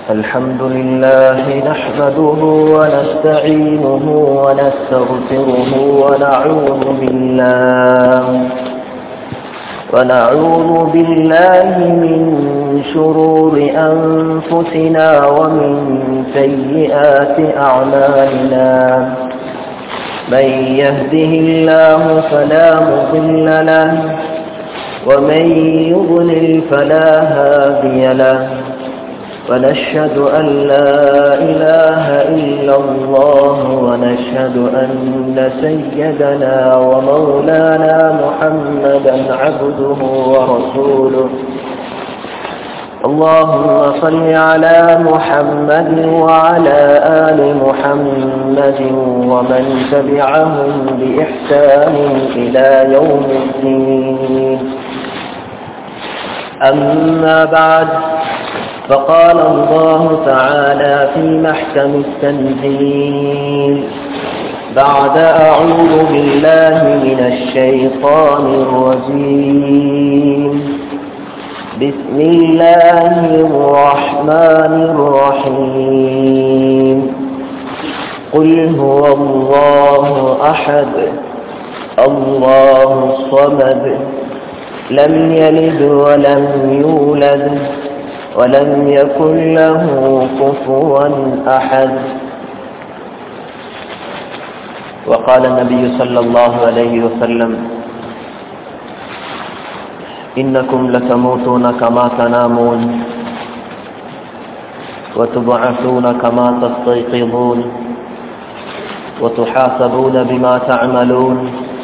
الحمد لله نحمده ونستعينه ونستغفره ونعوذ بالله ونعوذ بالله من شرور أنفسنا ومن سيئات أعمالنا من يهده الله فلا مضل له ومن يضلل فلا هادي له ونشهد أن لا إله إلا الله ونشهد أن سيدنا ومولانا محمدا عبده ورسوله اللهم صل على محمد وعلى آل محمد ومن تبعهم بإحسان إلى يوم الدين أما بعد فقال الله تعالى في محكم التنزيل بعد أعوذ بالله من الشيطان الرجيم بسم الله الرحمن الرحيم قل هو الله أحد الله الصمد لم يلد ولم يولد ولم يكن له كفوا أحد وقال النبي صلى الله عليه وسلم إنكم لتموتون كما تنامون وتبعثون كما تستيقظون وتحاسبون بما تعملون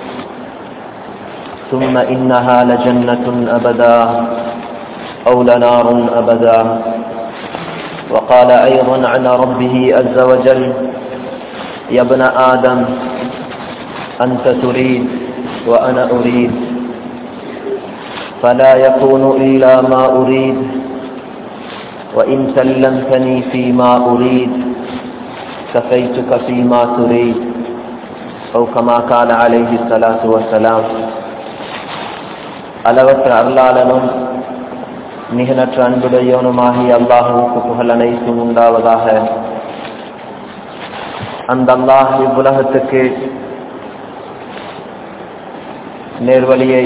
ثم إنها لجنة أبدا أو لنار أبدا وقال أيضا عن ربه عز وجل يا ابن آدم أنت تريد وأنا أريد فلا يكون إلا ما أريد وإن سلمتني فيما أريد كفيتك فيما تريد أو كما قال عليه الصلاة والسلام அளவற்ற அருளாளனும் மிகநற்ற அன்புடையவனுமாகி அல்லாஹுவுக்கு புகழ் அனைத்தும் உண்டாவதாக அந்த அல்லாஹ் இவ்வுலகத்துக்கு நேர்வழியை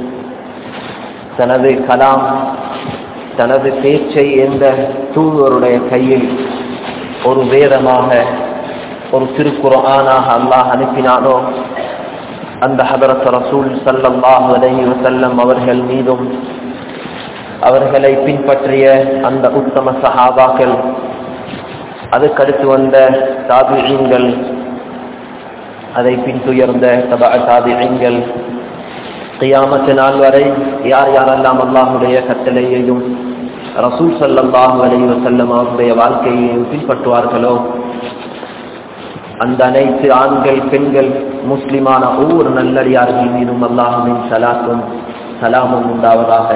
தனது கலாம் தனது பேச்சை எந்த தூதுவருடைய கையில் ஒரு வேதமாக ஒரு திருக்குறானாக அல்லாஹ் அனுப்பினானோ அந்த ஹதரத் ரசூல் சல்லல்லாஹு அலைஹி வசல்லம் அவர்கள் மீதும் அவர்களை பின்பற்றிய அந்த உத்தம சஹாபாக்கள் அதுக்கடுத்து வந்த தாபியங்கள் அதை பின்துயர்ந்த தபா தாபியங்கள் கியாமத்து நாள் வரை யார் யாரெல்லாம் அல்லாஹுடைய கட்டளையையும் ரசூல் சல்லாஹூ அலி வசல்லம் அவருடைய வாழ்க்கையையும் பின்பற்றுவார்களோ அந்த அனைத்து ஆண்கள் பெண்கள் முஸ்லிமான ஒவ்வொரு நல்லடியார்கள் மீதும் அல்லாஹுவின் சலாத்தும் சலாமும் உண்டாவதாக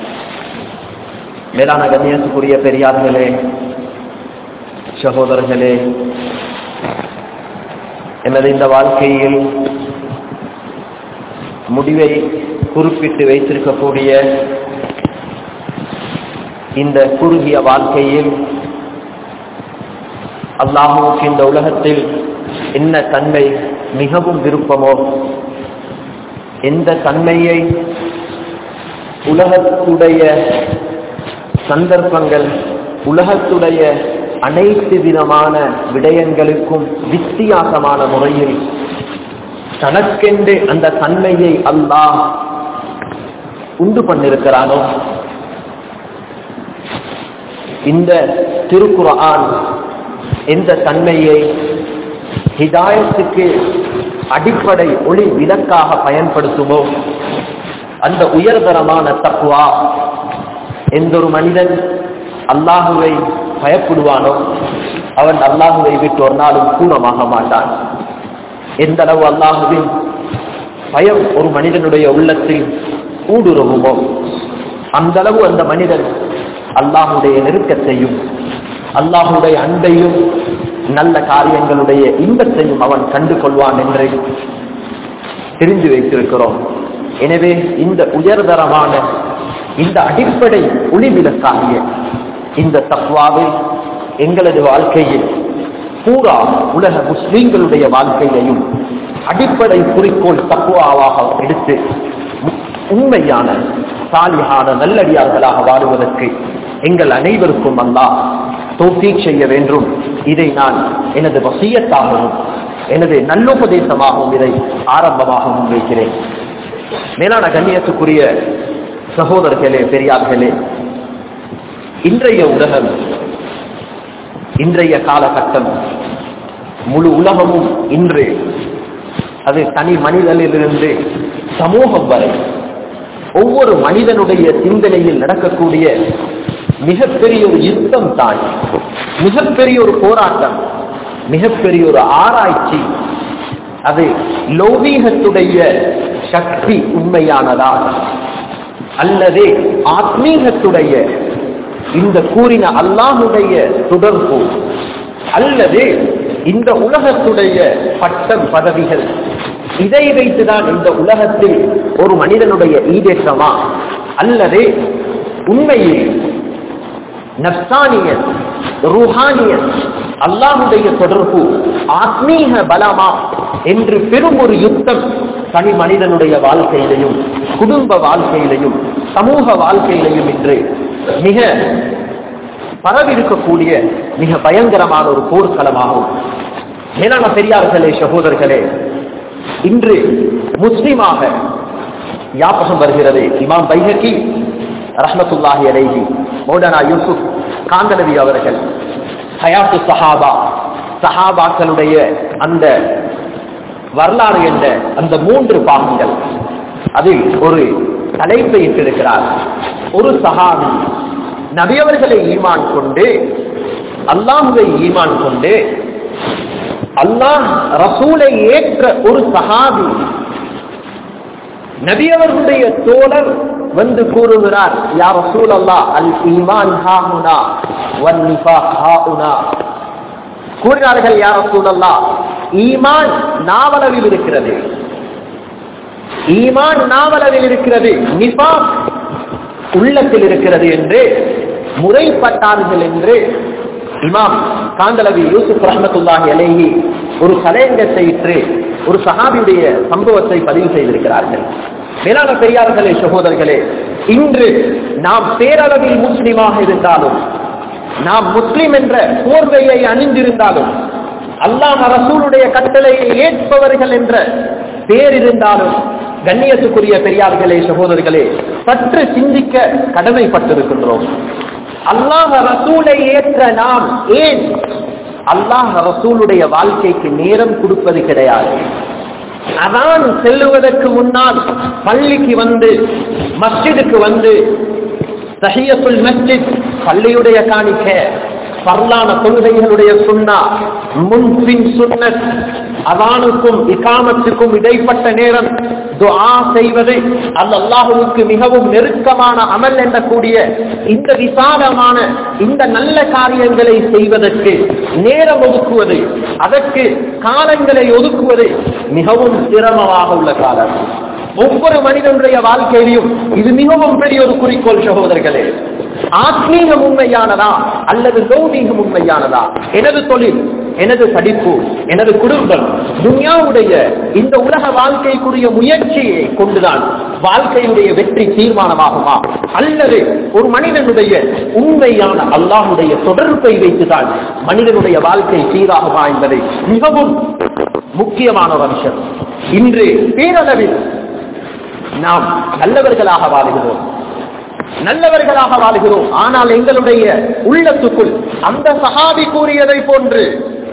மேலான கண்ணியத்துக்குரிய பெரியார்களே சகோதரர்களே எனது இந்த வாழ்க்கையில் முடிவை குறிப்பிட்டு வைத்திருக்கக்கூடிய இந்த குறுகிய வாழ்க்கையில் அல்லாஹுக்கு இந்த உலகத்தில் என்ன தன்மை மிகவும் விருப்பமோ எந்த தன்மையை உலகத்துடைய சந்தர்ப்பங்கள் உலகத்துடைய அனைத்து விதமான விடயங்களுக்கும் வித்தியாசமான முறையில் தனக்கென்று அந்த தன்மையை அல்லாஹ் உண்டு பண்ணிருக்கிறானோ இந்த திருக்குறான் எந்த தன்மையை ஹிதாயத்துக்கு அடிப்படை ஒளி விலக்காக பயன்படுத்துமோ அந்த உயர்தரமான தக்குவா எந்த ஒரு மனிதன் அல்லாஹுவை பயப்படுவானோ அவன் அல்லாஹுவை விட்டு ஒரு நாளும் தூரமாக மாட்டான் எந்த அளவு அல்லாஹுவின் பயம் ஒரு மனிதனுடைய உள்ளத்தில் ஊடுருவுமோ அந்த அளவு அந்த மனிதன் அல்லாஹுடைய நெருக்கத்தையும் அல்லாஹுடைய அன்பையும் நல்ல காரியங்களுடைய இன்பத்தையும் அவன் கண்டு கொள்வான் என்று தெரிந்து வைத்திருக்கிறோம் எனவே இந்த உயர்தரமான இந்த அடிப்படை ஒளிவிலக்காகிய இந்த தக்வாவை எங்களது வாழ்க்கையில் பூரா உலக முஸ்லிம்களுடைய வாழ்க்கையையும் அடிப்படை குறிக்கோள் தக்குவாவாக எடுத்து உண்மையான சாலியான நல்லடியார்களாக வாழுவதற்கு எங்கள் அனைவருக்கும் அல்லாஹ் தோஃபீக் செய்ய வேண்டும் இதை நான் எனது வசியத்தாகவும் எனது நல்லுபதேசமாகவும் இதை ஆரம்பமாக முன்வைக்கிறேன் மேலான கண்ணியத்துக்குரிய சகோதரர்களே பெரியார்களே இன்றைய உலகம் இன்றைய காலகட்டம் முழு உலகமும் இன்று அது தனி மனிதனிலிருந்து சமூகம் வரை ஒவ்வொரு மனிதனுடைய சிந்தனையில் நடக்கக்கூடிய மிகப்பெரிய ஒரு யுத்தம் தான் மிகப்பெரிய ஒரு போராட்டம் மிகப்பெரிய ஒரு ஆராய்ச்சி அது லௌகீகத்துடைய சக்தி உண்மையானதா அல்லது ஆத்மீகத்துடைய இந்த கூறின அல்லாஹுடைய தொடர்பு அல்லது இந்த உலகத்துடைய பட்டம் பதவிகள் இதை வைத்துதான் இந்த உலகத்தில் ஒரு மனிதனுடைய ஈடேற்றமா அல்லது உண்மையில் நப்சானியன் ரூஹானியன் அல்லாஹுடைய தொடர்பு ஆத்மீக பலமா என்று பெரும் ஒரு யுத்தம் தனி மனிதனுடைய வாழ்க்கையிலையும் குடும்ப வாழ்க்கையிலையும் சமூக வாழ்க்கையிலையும் இன்று மிக பரவிருக்கக்கூடிய மிக பயங்கரமான ஒரு போர்க்களமாகும் மேலான பெரியார்களே சகோதரர்களே இன்று முஸ்லிமாக ஞாபகம் வருகிறது இமாம் பைஹக்கி ரஹமத்துல்லாஹி அலைஹி மௌலானா யூசுப் காந்தனவி அவர்கள் ஹயாத்து சஹாபா சஹாபாக்களுடைய அந்த வரலாறு என்ற அந்த மூன்று பாகங்கள் அதில் ஒரு தலைப்பை இட்டிருக்கிறார் ஒரு சஹாபி நபியவர்களை ஈமான் கொண்டு அல்லாஹுவை ஈமான் கொண்டு அல்லாஹ் ரசூலை ஏற்ற ஒரு சஹாபி நபியவர்களுடைய தோழர் வந்து கூறுகிறார் யா ரசூல் அல்லாஹ் அல் ஈமான் ஹாஹுனா வன் நிஃபாக் ஹாஹுனா கூறினார்கள் யா ரசூல் அல்லாஹ் ஈமான் நாவலவில் இருக்கிறது ஈமான் நாவலவில் இருக்கிறது நிஃபாக் உள்ளத்தில் இருக்கிறது என்று முறைப்பட்டார்கள் என்று இமாம் காந்தலவி யூசுப் ரஹமத்துல்லாஹி அலேஹி ஒரு தலையங்கத்தை இட்டு ஒரு சஹாபியுடைய சம்பவத்தை பதிவு செய்திருக்கிறார்கள் மேலான பெரியார்களே சகோதரர்களே இன்று நாம் பேரளவில் முஸ்லிமாக இருந்தாலும் நாம் முஸ்லிம் என்ற போர்வையை அணிந்திருந்தாலும் அல்லாஹ் ரசூலுடைய கட்டளையை ஏற்பவர்கள் என்ற பேர் இருந்தாலும் கண்ணியத்துக்குரிய பெரியார்களே சகோதரர்களே சற்று சிந்திக்க கடமைப்பட்டிருக்கின்றோம் அல்லாஹ் ரசூலை ஏற்ற நாம் ஏன் அல்லாஹ் ரசூலுடைய வாழ்க்கைக்கு நேரம் கொடுப்பது கிடையாது அதான் செல்லுவதற்கு முன்னால் பள்ளிக்கு வந்து மஸ்ஜிதுக்கு வந்து சஹியத்துல் மஸ்ஜித் பள்ளியுடைய காணிக்க பரலான கொள்கைகளுடைய சுண்ணா முன் பின் சுன்னத் அதானுக்கும் இகாமத்துக்கும் இடைப்பட்ட நேரம் துஆ செய்வது அது அல்லாஹுவுக்கு மிகவும் நெருக்கமான அமல் எண்ணக்கூடிய இந்த விசாலமான இந்த நல்ல காரியங்களை செய்வதற்கு நேரம் ஒதுக்குவது அதற்கு காலங்களை ஒதுக்குவது மிகவும் சிரமமாக உள்ள காலம் ஒவ்வொரு மனிதனுடைய வாழ்க்கையிலும் இது மிகவும் பெரிய ஒரு குறிக்கோள் சகோதரர்களே ஆத்மீகம் உண்மையானதா அல்லது லௌமீகம் உண்மையானதா எனது தொழில் எனது படிப்பு எனது குடும்பம் துன்யாவுடைய இந்த உலக வாழ்க்கைக்குரிய முயற்சியை கொண்டுதான் வாழ்க்கையுடைய வெற்றி தீர்மானமாகுமா அல்லது ஒரு மனிதனுடைய உண்மையான அல்லாஹுடைய தொடர்பை வைத்துதான் மனிதனுடைய வாழ்க்கை சீராகுமா என்பதை மிகவும் முக்கியமான ஒரு அம்சம் இன்று பேரளவில் நாம் நல்லவர்களாக வாழுகிறோம் நல்லவர்களாக வாழ்கிறோம் ஆனால் எங்களுடைய உள்ளத்துக்குள் அந்த சஹாபி கூறியதை போன்று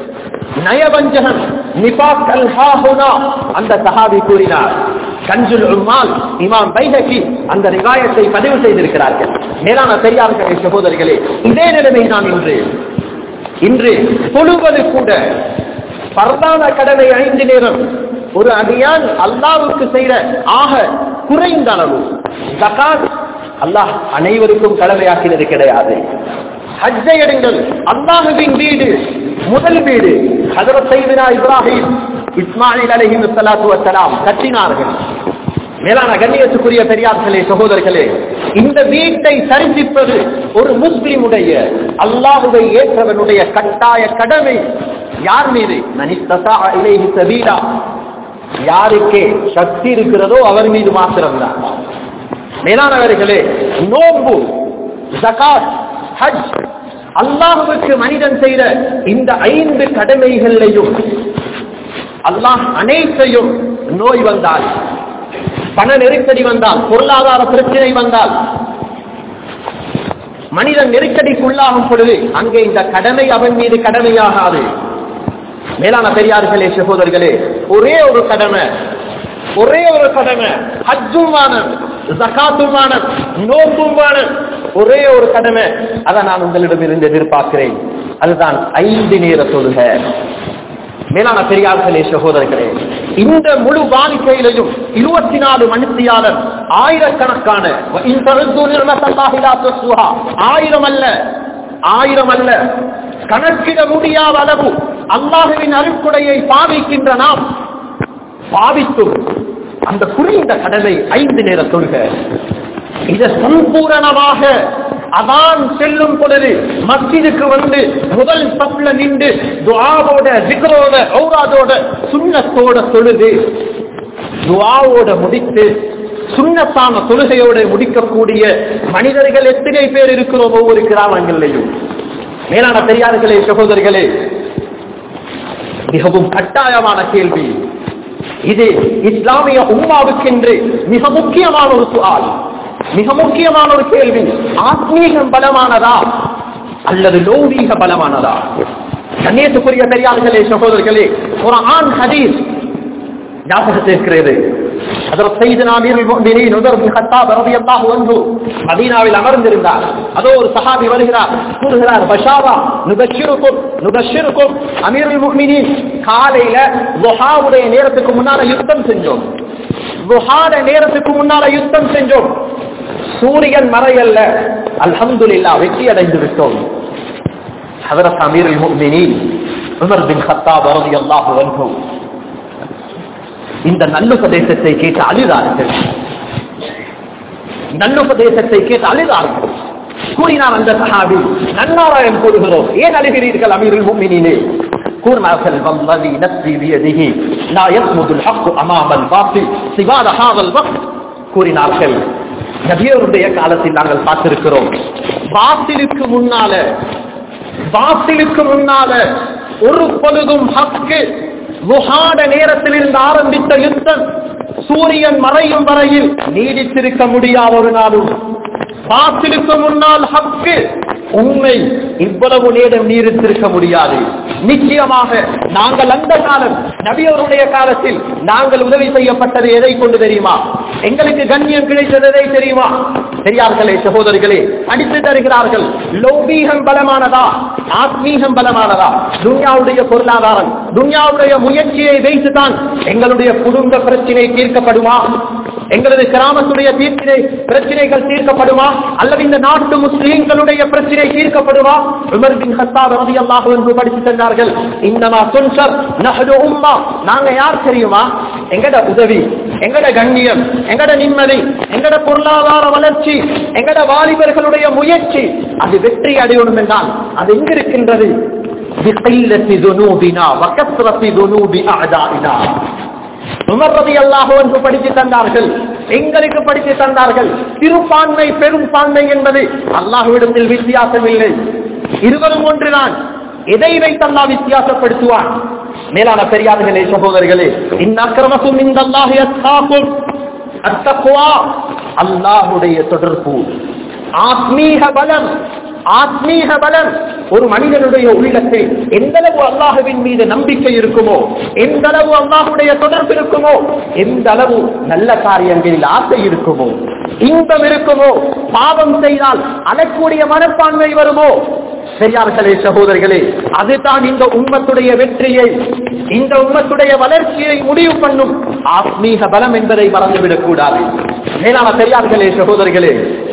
நயவஞ்சகன் நிபாக் அல் ஹாஹுனா அந்த சஹாபி கூறினார் கஞ்சுல் உம்மால் இமாம் பைஹகி அந்த ரிவாயத்தை பதிவு செய்திருக்கிறார்கள் மேலான பெரியார்களே சகோதரிகளே இதே நிலைமை தான் இன்று இன்று தொழுவது கூட பரதான கடனை ஐந்து நேரம் ஒரு அடியான் அல்லாவுக்கு செய்த ஆக குறைந்த அளவு ஜகாத் அல்லாஹ் அனைவருக்கும் கடமையாக்கினது கிடையாது ஹஜ்ஜை எடுங்கள் அல்லாஹுவின் வீடு முதல் வீடு ஹதரத் சைதினா இப்ராஹிம் இஸ்மாயில் அலைஹிம் ஸலாத்து வஸலாம் கட்டினார்கள் மேலான கண்ணியத்துக்குரிய பெரியார்களே சகோதரர்களே இந்த வீட்டை சரிசிப்பது ஒரு முஸ்லிமுடைய அல்லாஹுவை ஏற்றவனுடைய கட்டாய கடமை யார் மீது மனிதசா இலேஹி சபீலா யாருக்கே சக்தி இருக்கிறதோ அவர் மீது மாத்திரம்தான் மேலானவர்களே நோம்பு ஜகாத் ஹஜ் அல்லாஹுவுக்கு மனிதன் செய்த இந்த ஐந்து கடமைகளையும் அல்லாஹ் அனைத்தையும் நோய் வந்தால் பண நெருக்கடி வந்தால் பொருளாதார பிரச்சனை வந்தால் மனிதன் நெருக்கடிக்குள்ளாகும் பொழுது அங்கே இந்த கடமை அவன் மீது கடமையாகாது மேலான பெரியார்களே சகோதரர்களே ஒரே ஒரு கடமை ஒரே ஒரு கடமை ஹஜ்ஜும் வானம் ஜகாத்தும் வானம் நோம்பும் வானம் ஒரே ஒரு கடமை அதை நான் உங்களிடம் இருந்து எதிர்பார்க்கிறேன் அதுதான் ஐந்து நேர தொழுக மேலான பெரியார்களே சகோதரர்களே இந்த முழு வாழ்க்கையிலையும் இருபத்தி நாலு மணித்தியாளர் ஆயிரக்கணக்கான ஆயிரம் அல்ல ஆயிரம் அல்ல கணக்கிட முடியாத அளவு அல்லாஹுவின் அருட்குடையை பாவிக்கின்ற நாம் பாவித்தும் அந்த குறைந்த கடமை ஐந்து நேர தொழுக இதை சம்பூரணமாக அதான் செல்லும் பொழுது மஸ்ஜிதுக்கு வந்து முதல் சப்ல நின்று துவாவோட ஜிக்ரோட ஔராதோட சுண்ணத்தோட தொழுது துவாவோட முடித்து சுண்ணத்தான தொழுகையோட முடிக்கக்கூடிய மனிதர்கள் எத்தனை பேர் இருக்கிறோம் ஒவ்வொரு கிராமங்களிலையும் மேலான பெரியார்களே சகோதரிகளே மிகவும் கட்டாயமான கேள்வி இது இஸ்லாமிய உம்மாவுக்கென்று மிக முக்கியமான ஒரு சுவால் மிக முக்கியமான ஒரு கேள்வி ஆத்மீகம் பலமானதா அல்லது லௌகீக பலமானதா கண்ணியத்துக்குரிய பெரியார்களே சகோதரர்களே ஒரு ஆண் ஹதீஸ் ஞாபகத்தில் இருக்கிறது மதீனாவில் அமர்ந்திருந்தார் அதோ ஒரு சஹாபி வருகிறார் கூறுகிறார் பஷாவா நுகஷிருக்கும் நுகஷிருக்கும் அமீருல் முஹ்மினின் காலையில துஹாவுடைய நேரத்துக்கு முன்னால யுத்தம் செஞ்சோம் துஹாட நேரத்துக்கு முன்னால யுத்தம் செஞ்சோம் சூரியன் மறையல்ல அல்ஹம்துலில்லா வெற்றி அடைந்து விட்டோம் ஹதரத் அமீருல் முஹ்மினின் உமர் பின் கத்தாப் ரலியல்லாஹு அன்ஹு இந்த நல்லுபதேசத்தை கேட்டு அழுதார்கள் நல்லுபதேசத்தை கேட்டு அழுதார்கள் கூறினார் அந்த சஹாபி நன்னாராயம் கூறுகிறோம் ஏன் அழுகிறீர்கள் அமீருல் முஃமினீனே கூறினார்கள் வல்லதி நஸ்ரி பியதிஹி லா யஸ்முதுல் ஹக்கு அமாமல் பாத்தி சிவாத ஹாதல் வக்த் கூறினார்கள் நபியருடைய காலத்தில் நாங்கள் பார்த்திருக்கிறோம் பாத்திலுக்கு முன்னால பாத்திலுக்கு முன்னால ஒரு பொழுதும் ஹக்கு முகாட நேரத்தில் இருந்து ஆரம்பித்த யுத்தம் சூரியன் மறையும் வரையில் நீடித்திருக்க முடியாத ஒரு நாளும் பாத்திலுக்கு முன்னால் ஹக்கு உண்மை இவ்வளவு நேரம் நீடித்திருக்க முடியாது நிச்சயமாக நாங்கள் அந்த காலம் நபியவருடைய காலத்தில் நாங்கள் உதவி செய்யப்பட்டது எதை கொண்டு தெரியுமா எங்களுக்கு கண்ணியம் கிடைத்தது எதை தெரியுமா பெரியார்களே சகோதரிகளே அடித்து தருகிறார்கள் லௌகீகம் பலமானதா ஆத்மீகம் பலமானதா துன்யாவுடைய பொருளாதாரம் துன்யாவுடைய முயற்சியை வைத்துதான் எங்களுடைய குடும்ப பிரச்சனை தீர்க்கப்படுமா எங்களது கிராமத்துடைய தீர்ப்பினை பிரச்சனைகள் தீர்க்கப்படுமா அல்லது இந்த நாட்டு முஸ்லீம்களுடைய பிரச்சனை தீர்க்கப்படுமா உமர் பின் ஹத்தாப் ரலியல்லாஹு அன்ஹு படித்து தந்தார்கள் இன்னமா துன்சர் நஹ்து உம்மா நாங்க யார் தெரியுமா எங்கட உதவி எங்கட கண்ணியம் எங்கட நிம்மதி எங்கட பொருளாதார வளர்ச்சி எங்கட வாலிபர்களுடைய முயற்சி அது வெற்றி அடையணும் என்றால் அது எங்க இருக்கின்றது بقلة ذنوبنا وكثرة ذنوب أعدائنا உமர் ரதி அல்லாஹ் என்று படித்து தந்தார்கள் எங்களுக்கு படித்து தந்தார்கள் சிறுபான்மை பெரும் பான்மை என்பது அல்லாஹுவிடத்தில் வித்தியாசம் இல்லை இருவரும் ஒன்றுதான் எதை வைத்து அல்லா வித்தியாசப்படுத்துவான் மேலான பெரியார்களே சகோதரர்களே இந்நக்கிரமக்கும் இந்த அல்லாஹ் அத்தக்குவா அல்லாஹுடைய தொடர்பு ஆத்மீக பலம் ஆத்மீக பலம் ஒரு மனிதனுடைய உள்ளத்தில் எந்த அளவு அல்லாஹுவின் மீது நம்பிக்கை இருக்குமோ எந்த அளவு அல்லாஹுடைய தொடர்பு இருக்குமோ எந்த அளவு நல்ல காரியங்களில் ஆசை இருக்குமோ இன்பம் இருக்குமோ பாவம் செய்தால் அழக்கூடிய மனப்பான்மை வருமோ பெரியார்களே சகோதரிகளே அதுதான் இந்த உண்மத்துடைய வெற்றியை இந்த உண்மத்துடைய வளர்ச்சியை முடிவு பண்ணும் ஆத்மீக பலம் என்பதை மறந்துவிடக் கூடாது மேலான பெரியார்களே சகோதரிகளே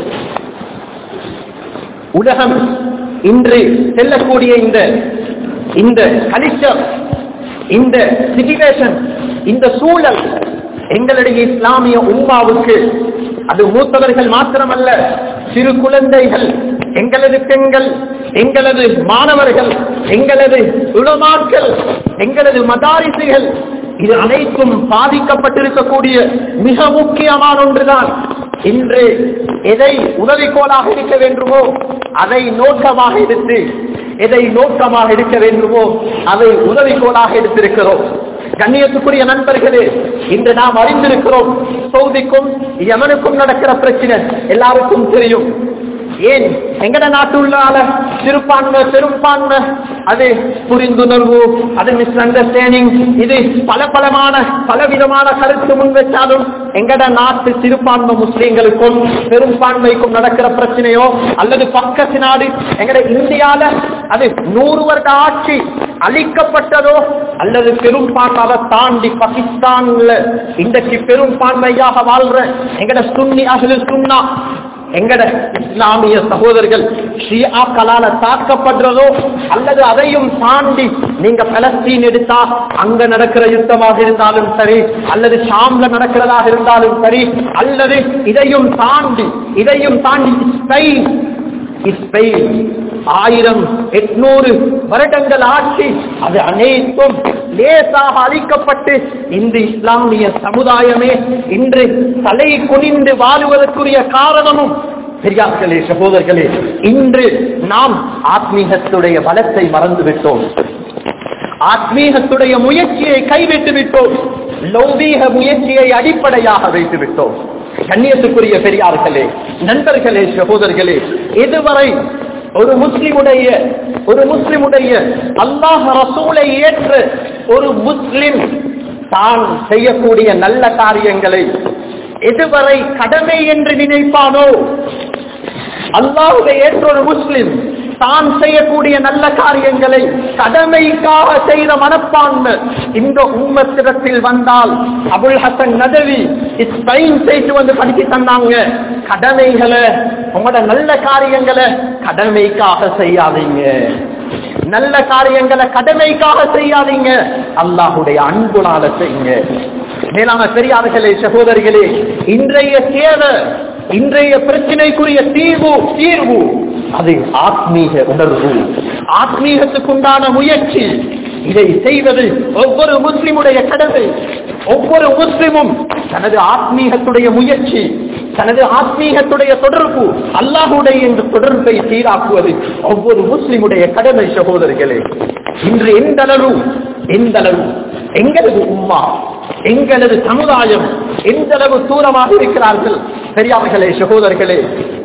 உலகம் இன்று செல்லக்கூடிய இந்த இந்த கலிச்சர் இந்த சிச்சுவேஷன் இந்த சூழல் எங்களுடைய இஸ்லாமிய உம்மாவுக்கு அது மூத்தவர்கள் மாத்திரமல்ல சிறு குழந்தைகள் எங்களது பெண்கள் எங்களது மாணவர்கள் எங்களது உளமாக்கள் எங்களது மதாரிசுகள் இது அனைத்தும் பாதிக்கப்பட்டிருக்கக்கூடிய மிக முக்கியமான ஒன்றுதான் இன்று எதை உதவிக்கோலாக இருக்க வேண்டுமோ அதை நோக்கமாக எடுத்து எதை நோக்கமாக இருக்க வேண்டுமோ அதை உதவிக்கோலாக எடுத்திருக்கிறோம் கண்ணியத்துக்குரிய நண்பர்களே இன்று நாம் அறிந்திருக்கிறோம் சவுதிக்கும் யமனுக்கும் நடக்கிற பிரச்சனை எல்லாருக்கும் தெரியும் ஏன் எங்கட நாட்டுள்ளால சிறுபான்மை பெரும்பான்மை அது புரிந்துணர்வு அது மிஸ் அண்டர்ஸ்டாண்டிங் இது பல பலமான பலவிதமான கருத்து முன் வச்சாலும் எங்கட நாட்டு சிறுபான்மை முஸ்லீம்களுக்கும் பெரும்பான்மைக்கும் நடக்கிற பிரச்சனையோ அல்லது பக்கத்து நாடு எங்கட இந்தியால அது நூறு வருட ஆட்சி அழிக்கப்பட்டதோ அல்லது பெரும்பான்மையை தாண்டி பாகிஸ்தான்ல இன்றைக்கு பெரும்பான்மையாக வாழ்ற எங்கட சுன்னி அகலு சுன்னா எங்கட இஸ்லாமிய சகோதரர்கள் ஷியாக்களால தாக்கப்படுறதோ அல்லது அதையும் தாண்டி நீங்க பலஸ்தீன் எடுத்தா அங்க நடக்கிற யுத்தமாக இருந்தாலும் சரி அல்லது ஷாம்ல நடக்கிறதாக இருந்தாலும் சரி அல்லது இதையும் தாண்டி இதையும் தாண்டி ஸ்பெயின் ஸ்பெயின் ஆயிரம் எட்நூறு வருடங்கள் ஆட்சி அது அனைத்தும் லேசாக அழிக்கப்பட்டு இந்த இஸ்லாமிய சமுதாயமே இன்று தலை குனிந்து வாழுவதற்குரிய காரணமும் பெரியார்களே சகோதரர்களே இன்று நாம் ஆத்மீகத்துடைய பலத்தை மறந்து விட்டோம் ஆத்மீகத்துடைய முயற்சியை கைவிட்டு விட்டோம் லௌதீக முயற்சியை அடிப்படையாக வைத்து விட்டோம் கண்ணியத்துக்குரிய பெரியார்களே நண்பர்களே சகோதரர்களே இதுவரை ஒரு முஸ்லிமுடைய ஒரு முஸ்லிமுடைய அல்லாஹ் ரசூலை ஏற்று ஒரு முஸ்லிம் தான் செய்யக்கூடிய நல்ல காரியங்களை எதுவரை கடமை என்று நினைப்பானோ அல்லாஹுடைய ஏற்ற ஒரு முஸ்லிம் தான் செய்யக்கூடிய நல்ல காரியங்களை கடமைக்காக செய்த மனப்பான்மை இந்த உம்மத்திடத்தில் வந்தால் அபுல் ஹசன் நதவி ஸ்பெயின் செய்து வந்து படிச்சு தந்தாங்க கடமைகளை உங்களோட நல்ல காரியங்களை கடமைக்காக செய்யாதீங்க நல்ல காரியங்களை கடமைக்காக செய்யாதீங்க அல்லாஹுடைய அன்புனால செய்யுங்க மேலான பெரியார்களே சகோதரிகளே இன்றைய தேவை இன்றைய பிரச்சனைக்குரிய தீர்வு தீர்வு அது ஆத்மீக உணர்வு ஆத்மீகத்துக்குண்டான முயற்சி இதை செய்வது ஒவ்வொரு முஸ்லிமுடைய கடமை ஒவ்வொரு முஸ்லிமும் தனது ஆத்மீகத்துடைய முயற்சி தனது ஆத்மீகத்துடைய தொடர்பு அல்லாஹுடைய இந்த தொடர்பை சீராக்குவது ஒவ்வொரு முஸ்லிமுடைய கடமை சகோதரர்களே இன்று எந்த அளவு எந்த அளவு எங்களது உம்மா எங்களது சமுதாயம் எந்த அளவு தூரமாக இருக்கிறார்கள் பெரியார்களே சகோதரர்களே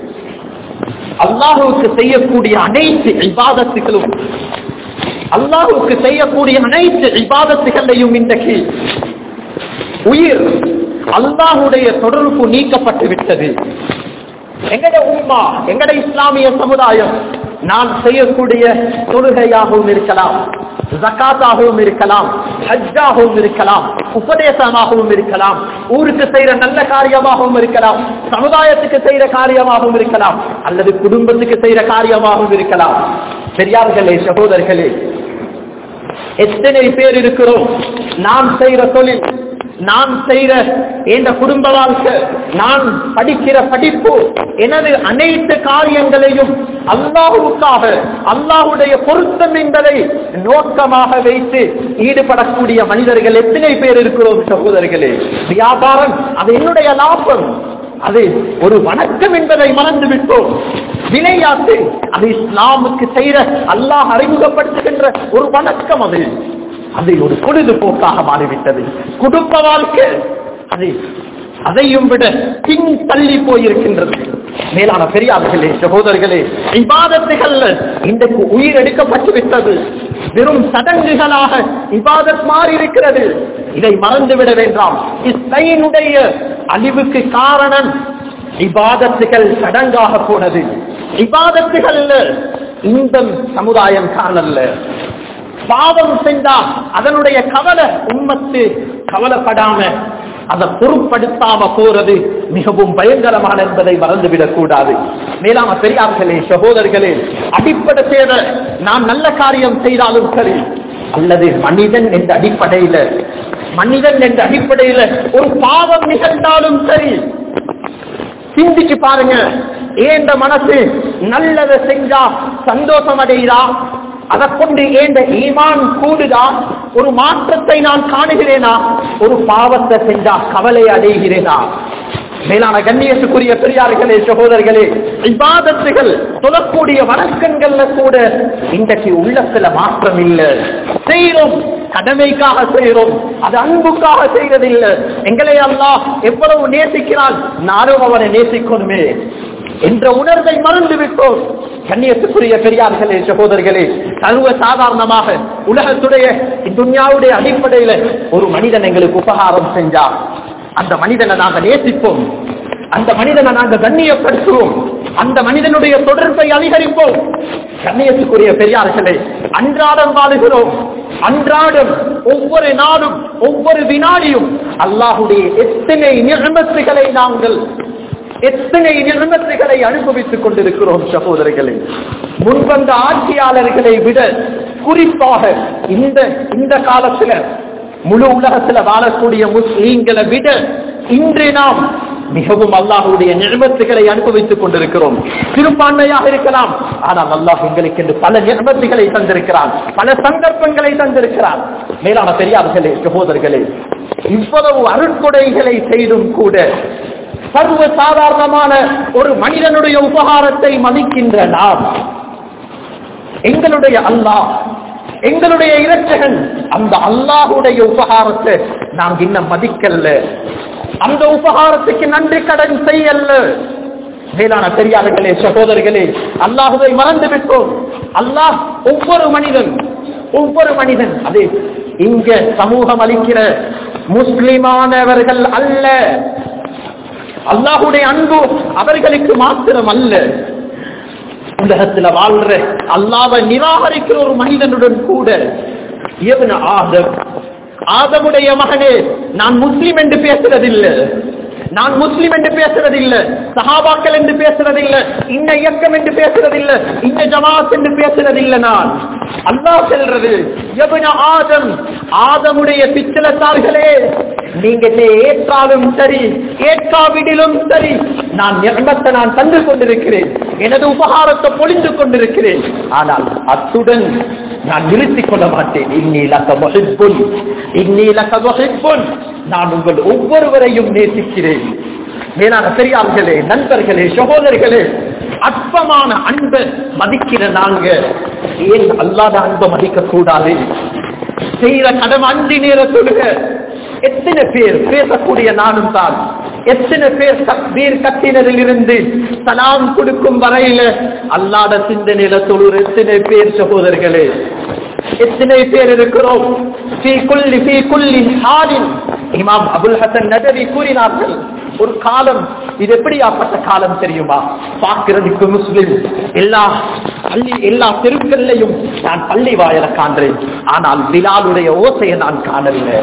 அல்லாஹுக்கு செய்யக்கூடிய அனைத்து இபாதத்துகளும் அல்லாஹுக்கு செய்யக்கூடிய அனைத்து இபாதத்துகளையும் இன்றைக்கு உயிர் அல்லாஹுடைய தொடர்பு நீக்கப்பட்டு விட்டது எங்கட உம்மா எங்கட இஸ்லாமிய சமுதாயம் நான் செய்யக்கூடிய தொழுகையாகவும் இருக்கலாம் ஜக்காத்தாகவும் இருக்கலாம் ஹஜ்ஜாகவும் இருக்கலாம் உபதேசமாகவும் இருக்கலாம் ஊருக்கு செய்யற நல்ல காரியமாகவும் இருக்கலாம் சமுதாயத்துக்கு செய்யற காரியமாகவும் இருக்கலாம் அல்லது குடும்பத்துக்கு செய்யற காரியமாகவும் இருக்கலாம் பெரியார்களே சகோதரர்களே எத்தனை பேர் இருக்கிறோம் நாம் செய்யற தொழில் நான் செய்கிற என்ற குடும்ப வாழ்க்கை நான் படிக்கிற படிப்பு எனது அனைத்து காரியங்களையும் அல்லாஹுக்காக அல்லாஹுடைய பொருத்தம் என்பதை நோக்கமாக வைத்து ஈடுபடக்கூடிய மனிதர்கள் எத்தனை பேர் இருக்கிறோம் சகோதரர்களே வியாபாரம் அது என்னுடைய லாபம் அது ஒரு வணக்கம் என்பதை மறந்து விட்டோம் விளையாட்டு அது இஸ்லாமுக்கு செய்கிற அல்லாஹ் அறிமுகப்படுத்துகின்ற ஒரு வணக்கம் அது அது ஒரு பொழுதுபோக்காக மாறிவிட்டது குடும்ப வாழ்க்கை அது அதையும் விட பின் தள்ளி போயிருக்கின்றது மேலான பெரியார்களே சகோதரர்களே இபாதத்துகள் இன்றைக்கு உயிர் எடுக்கப்பட்டு விட்டது வெறும் சடங்குகளாக இபாதத் மாறி இருக்கிறது இதை மறந்துவிட வேண்டாம் இஸ்லைனுடைய அழிவுக்கு காரணம் இபாதத்துகள் சடங்காக போனது இபாதத்துகள் இந்த சமுதாயம் காணல்ல பாவம் செஞ்சா அதனுடைய கவலை உம்மத்து கவலைப்படாம அதை பொருட்படுத்தாம போறது மிகவும் பயங்கரமான என்பதை மறந்துவிடக் கூடாது மேலான பெரியார்களே சகோதரர்களே அடிப்படை தேவை நான் நல்ல காரியம் செய்தாலும் சரி அல்லது மனிதன் என்ற அடிப்படையில மனிதன் என்ற அடிப்படையில ஒரு பாவம் நிகழ்ந்தாலும் சரி சிந்திச்சு பாருங்க ஏந்த மனசு நல்லதை செஞ்சா சந்தோஷம் அடைகிறா அதை கொண்டு ஏந்த ஈமான் கூடுதா ஒரு மாற்றத்தை நான் காணுகிறேனா ஒரு பாவத்தை செஞ்சா கவலை அடைகிறேனா மேலான கண்ணியத்துக்குரிய பெரியார்களே சகோதரர்களே இபாதத்துகள் சொல்லக்கூடிய வணக்கங்கள்ல கூட இன்றைக்கு உள்ளத்துல மாற்றம் இல்லை செய்யறோம் கடமைக்காக செய்யறோம் அது அன்புக்காக செய்யறதில்லை எங்களை அல்லாஹ் எவ்வளவு நேசிக்கிறான் நானும் அவனை நேசிக்கணுமே என்ற உணர்வை மறந்து விட்டோம் கண்ணியத்துக்குரிய பெரியார்களே சகோதரர்களே சர்வ சாதாரணமாக உலகத்துடைய துன்யாவுடைய அடிப்படையில ஒரு மனிதன் எங்களுக்கு உபகாரம் செஞ்சார் அந்த மனிதனை நாங்க நேசிப்போம் அந்த மனிதனை நாங்க கண்ணியப்படுத்துவோம் அந்த மனிதனுடைய தொடர்பை அதிகரிப்போம் கண்ணியத்துக்குரிய பெரியார்களே அன்றாடம் வாழுகிறோம் அன்றாடம் ஒவ்வொரு நாளும் ஒவ்வொரு வினாடியும் அல்லாஹுடைய எத்தனை நிர்மத்துகளை நாங்கள் எத்தனை நிர்மத்துகளை அனுபவித்துக் கொண்டிருக்கிறோம் சகோதரர்களே முன்வந்த ஆட்சியாளர்களை விட குறிப்பாக இந்த இந்த காலத்துல முழு உலகத்துல வாழக்கூடிய முஸ்லீம்களை விட இன்று நாம் மிகவும் அல்லாஹுடைய நிர்மத்துகளை அனுபவித்துக் கொண்டிருக்கிறோம் சிறுபான்மையாக இருக்கலாம் ஆனால் அல்லாஹ் எங்களுக்கு என்று பல நிர்மத்துகளை தந்திருக்கிறான் பல சந்தர்ப்பங்களை தந்திருக்கிறான் மேலான பெரியார்களே சகோதரர்களே இவ்வளவு அருட்கொடைகளை செய்தும் கூட சர்வ சாதாரணமான ஒரு மனிதனுடைய உபகாரத்தை மதிக்கின்ற நாம் எங்களுடைய அல்லாஹ் எங்களுடைய இரட்சகன் அந்த அல்லாஹுடைய உபகாரத்தை நாம் இன்னும் மதிக்கல்ல அந்த உபகாரத்துக்கு நன்றி கடன் செய்யல்ல மேலான பெரியார்களே சகோதரர்களே அல்லாஹுவை மறந்து விட்டோம் அல்லாஹ் ஒவ்வொரு மனிதன் ஒவ்வொரு மனிதன் அது இங்க சமூகம் அளிக்கிற முஸ்லிமானவர்கள் அல்ல அல்லாஹுடைய அன்பு அவர்களுக்கு மாத்திரம் அல்ல உலகத்துல வாழ்ற அல்லாவை நிராகரிக்கிற ஒரு மனிதனுடன் கூட இவன் ஆதம் ஆதமுடைய மகனே நான் முஸ்லிம் என்று பேசுறதில்லை நான் முஸ்லிம் என்று பேசுறதில்லை சஹாபாக்கள் என்று பேசுறதில்லை இன்ன இயக்கம் என்று பேசுறதில்லை இன்ன ஜமாத் என்று பேசுறதில்லை நான் அல்லாஹ் செல்றது எவன ஆதம் ஆதமுடைய பிச்சலத்தார்களே நீங்க என்னை ஏற்றாலும் சரி ஏற்காவிடிலும் சரி நான் நிர்மத்தை நான் தந்து கொண்டிருக்கிறேன் எனது உபகாரத்தை பொழிந்து கொண்டிருக்கிறேன் ஆனால் அத்துடன் நான் நிறுத்திக் கொள்ள மாட்டேன் இன்னிலக்க மொழிப்புன் இன்னிலக்க மொழிப்புன் நான் உங்கள் ஒவ்வொருவரையும் நேசிக்கிறேன் மேலான பெரியார்களே நண்பர்களே சகோதரர்களே அற்பமான அன்பை மதிக்கிற நாங்க ஏன் அல்லாத அன்பை மதிக்க கூடாது செய்யற கடமை அஞ்சு நேர தொழுக எத்தனை பேர் பேசக்கூடிய நானும் தான் எத்தனை பேர் தக்பீர் கட்டினதில் இருந்து சலாம் கொடுக்கும் வரையில அல்லாத சிந்தனையில தொழுற எத்தனை பேர் சகோதரர்களே எத்தனை பேர் இருக்கிறோம் ஃபீ குல்லி ஃபீ குல்லி ஹாலின் இமாம் அபுல் ஹசன் நதவி கூறினார்கள் ஒரு காலம் இது எப்படியாப்பட்ட காலம் தெரியுமா பார்க்கிறதுக்கு முஸ்லிம் எல்லா பள்ளி எல்லா தெருக்கள்லையும் நான் பள்ளி வாயில காண்றேன் ஆனால் பிலாலுடைய ஓசையை நான் காணவில்லை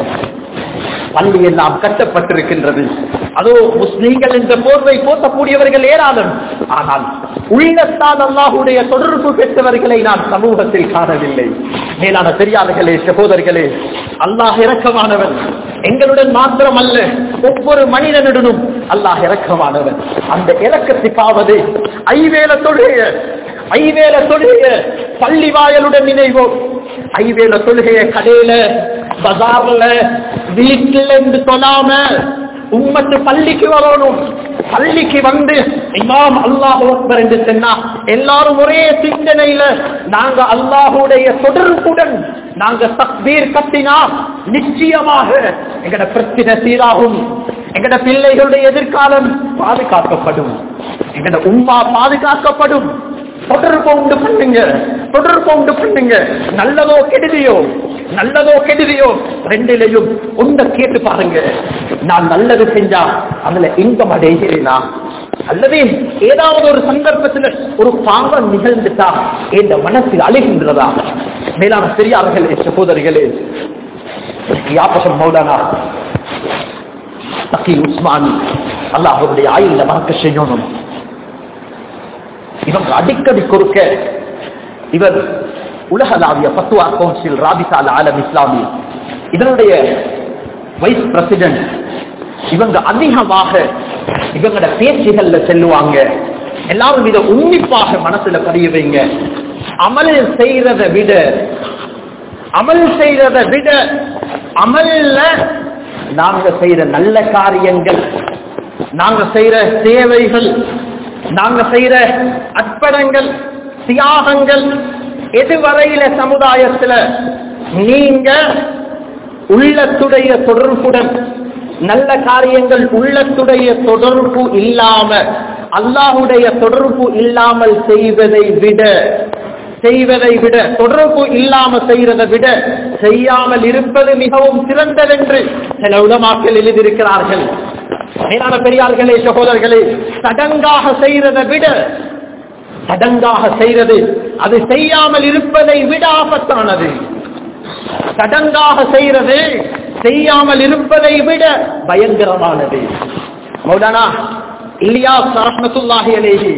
பள்ளி எல்லாம் கட்டப்பட்டிருக்கின்றது அதோ முஸ்லீம்கள் என்ற போர்வை போட்டக்கூடியவர்கள் ஏராளம் ஆனால் உள்ளத்தால் அல்லாஹுடைய தொடர்பு பெற்றவர்களை நான் சமூகத்தில் காணவில்லை மேலான பெரியார்களே சகோதரர்களே அல்லாஹ் இறக்கமானவன் எங்களுடன் மாத்திரம் அல்ல ஒவ்வொரு மனிதனுடனும் அல்லாஹ் இறக்கமானவன் அந்த இறக்கத்துக்காவது ஐவேல தொழுகைய ஐவேல தொழுகைய பள்ளி வாயலுடன் நினைவோம் ஐவேல தொழுகைய கடையில பஜார்ல வீட்டுல இருந்து தொழாம உம்மத்து பள்ளிக்கு வரணும் பள்ளிக்கு வந்து இமாம் அல்லாஹ் அக்பர் என்று சொன்னா எல்லாரும் ஒரே சிந்தனையில நாங்க அல்லாஹுடைய தொடர்புடன் நாங்க தக்பீர் கட்டினா நிச்சயமாக எங்கட பிரச்சனை சீராகும் எங்கட பிள்ளைகளுடைய எதிர்காலம் பாதுகாக்கப்படும் எங்கட உம்மா பாதுகாக்கப்படும் தொடர்பு உண்டு பண்ணுங்க தொடர்பு உண்டு பண்ணுங்க நல்லதோ கெடுதியோ நல்லதோ கெடுதியோ ரெண்டிலையும் உண்ட கேட்டு பாருங்க நான் நல்லது செஞ்சா அதுல இன்பம் அடைகிறேனா அல்லது ஏதாவது ஒரு சந்தர்ப்பத்தில் ஒரு பாவம் நிகழ்ந்துட்டா இந்த மனசில் அழுகின்றதா மேலான பெரியார்களே சகோதரிகளே யாபகம் மௌலானா தக்கி உஸ்மான் அல்லாஹ் அவருடைய ஆயுள்ல மறக்க செய்யணும் இவங்க அடிக்கடி கொடுக்க இவர் உலகளாவிய பத்துவா கவுன்சில் ராபிசால் ஆலம் இஸ்லாமி இதனுடைய வைஸ் பிரசிடென்ட் இவங்க அதிகமாக இவங்களோட பேச்சுகள்ல செல்லுவாங்க எல்லாரும் இதை உன்னிப்பாக மனசுல பதிய வைங்க அமல் செய்யறதை விட அமல் செய்யறதை விட அமல்ல நாங்க செய்யற நல்ல காரியங்கள் நாங்க செய்யற சேவைகள் நாங்க செய்யற அர்ப்பணங்கள் தியாகங்கள் எதுவரையில சமுதாயத்துல நீங்க உள்ளத்துடைய தொடர்புடன் நல்ல காரியங்கள் உள்ளத்துடைய தொடர்பு இல்லாம அல்லாஹுடைய தொடர்பு இல்லாமல் செய்வதை விட செய்வதை விட தொடர்பு இல்லாம செய்வதை விட செய்யாமல் இருப்பது மிகவும் சிறந்ததென்று சில உலமாக்கள் எழுதியிருக்கிறார்கள் மேலான பெரியார்களே சகோதரர்களே சடங்காக செய்வதை விட சடங்காக செய்வது அது செய்யாமல் இருப்பதை விட ஆபத்தானது சடங்காக செய்யறது செய்யாமல் இருப்பதை விட பயங்கரமானது மௌலானா இலியாஸ் ரஹ்மத்துல்லாஹி அலேஹி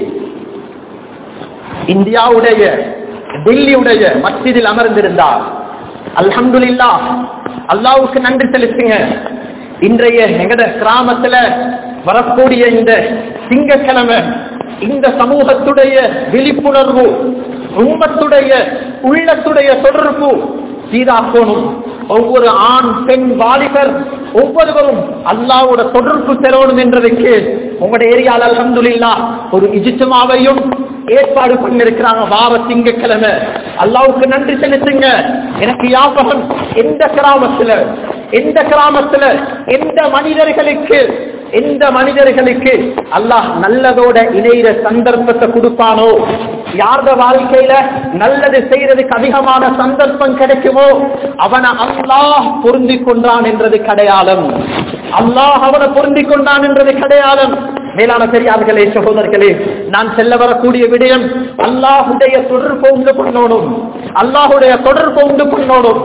இந்தியாவுடைய டெல்லியுடைய மஸ்ஜிதில் அமர்ந்திருந்தார் அல்ஹம்துலில்லா அல்லாவுக்கு நன்றி செலுத்துங்க இன்றைய எங்கட கிராமத்துல வரக்கூடிய இந்த திங்கக்கிழமை இந்த சமூகத்துடைய விழிப்புணர்வு உண்மத்துடைய உள்ளத்துடைய தொடர்பு சீராக்கணும் ஒவ்வொரு ஆண் பெண் வாலிபர் ஒவ்வொருவரும் அல்லாவோட தொடர்பு பெறணும் என்றதுக்கு உங்களுடைய ஏரியாவில் அலமதுல்லா ஒரு இஜித்துமாவையும் ஏற்பாடு பண்ணிருக்கிறாங்க வார திங்கக்கிழமை அல்லாவுக்கு நன்றி செலுத்துங்க எனக்கு ஞாபகம் எந்த கிராமத்துல எந்த கிராமத்துல எந்த மனிதர்களுக்கு எந்த மனிதர்களுக்கு அல்லாஹ் நல்லதோட இணைகிற சந்தர்ப்பத்தை கொடுப்பானோ யார்த வாழ்க்கையில நல்லது செய்யறதுக்கு அதிகமான சந்தர்ப்பம் கிடைக்குமோ அவனை அல்லாஹ் பொருந்தி கொண்டான் என்றது கடையாளம் அல்லாஹ் அவனை பொருந்தி கொண்டான் என்றது கடையாளம் மேலான பெரியார்களே சகோதரர்களே நான் செல்ல வரக்கூடிய விடயம் அல்லாஹுடைய தொடர்பு உண்டு பண்ணணும் அல்லாஹுடைய தொடர்பு உண்டு பண்ணணும்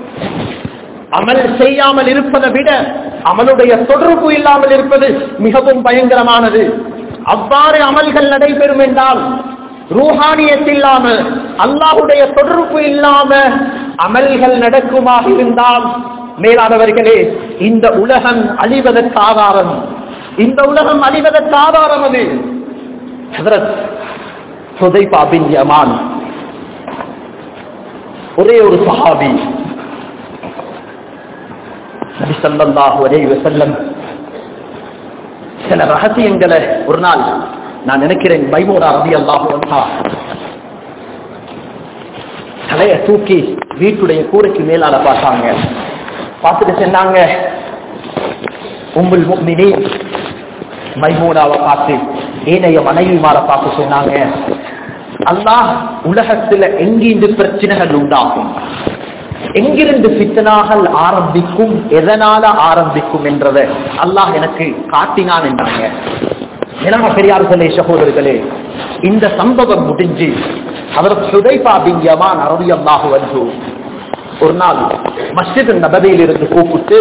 அமல் செய்யாமல் இருப்பதை விட அமலுடைய தொடர்பு இல்லாமல் இருப்பது மிகவும் பயங்கரமானது அவ்வாறு அமல்கள் நடைபெறும் என்றால் ரூஹானியத் இல்லாம அல்லாஹுடைய தொடர்பு இல்லாம அமல்கள் நடக்குமாக இருந்தால் மேலானவர்களே இந்த உலகம் அழிவதற்கு ஆதாரம் இந்த உலகம் அழிவதற்கு ஆதாரம் அது ஹதரத் சுதைபா பின் யமான் ஒரே ஒரு சஹாபி நபி ஸல்லல்லாஹு அலைஹி வஸல்லம் சில ரகசியங்களை ஒரு நாள் நான் நினைக்கிறேன் மைமூனா ரலியல்லாஹு அன்ஹா தலைய தூக்கி வீட்டுடைய கூரைக்கு மேலால பார்த்தாங்க பார்த்துட்டு சொன்னாங்க உம்முல் முஃமினீன் மைமூனாவை பார்த்து ஏனைய மனைவிமாரை பார்த்து சொன்னாங்க அல்லாஹ் உலகத்துல எங்கிருந்து பிரச்சனைகள் உண்டாகும் எங்கிருந்து பித்தனாகள் ஆரம்பிக்கும் எதனால ஆரம்பிக்கும் என்றதை அல்லாஹ் எனக்கு காட்டினான் என்றாங்க ஏன்னா பெரியார்களே சகோதரர்களே இந்த சம்பவம் முடிஞ்சு அவர் சுதைபா பின் யமான் அரபி அல்லாஹு வந்து ஒரு நாள் மஸ்ஜித் நபதியில் இருந்து கூப்பிட்டு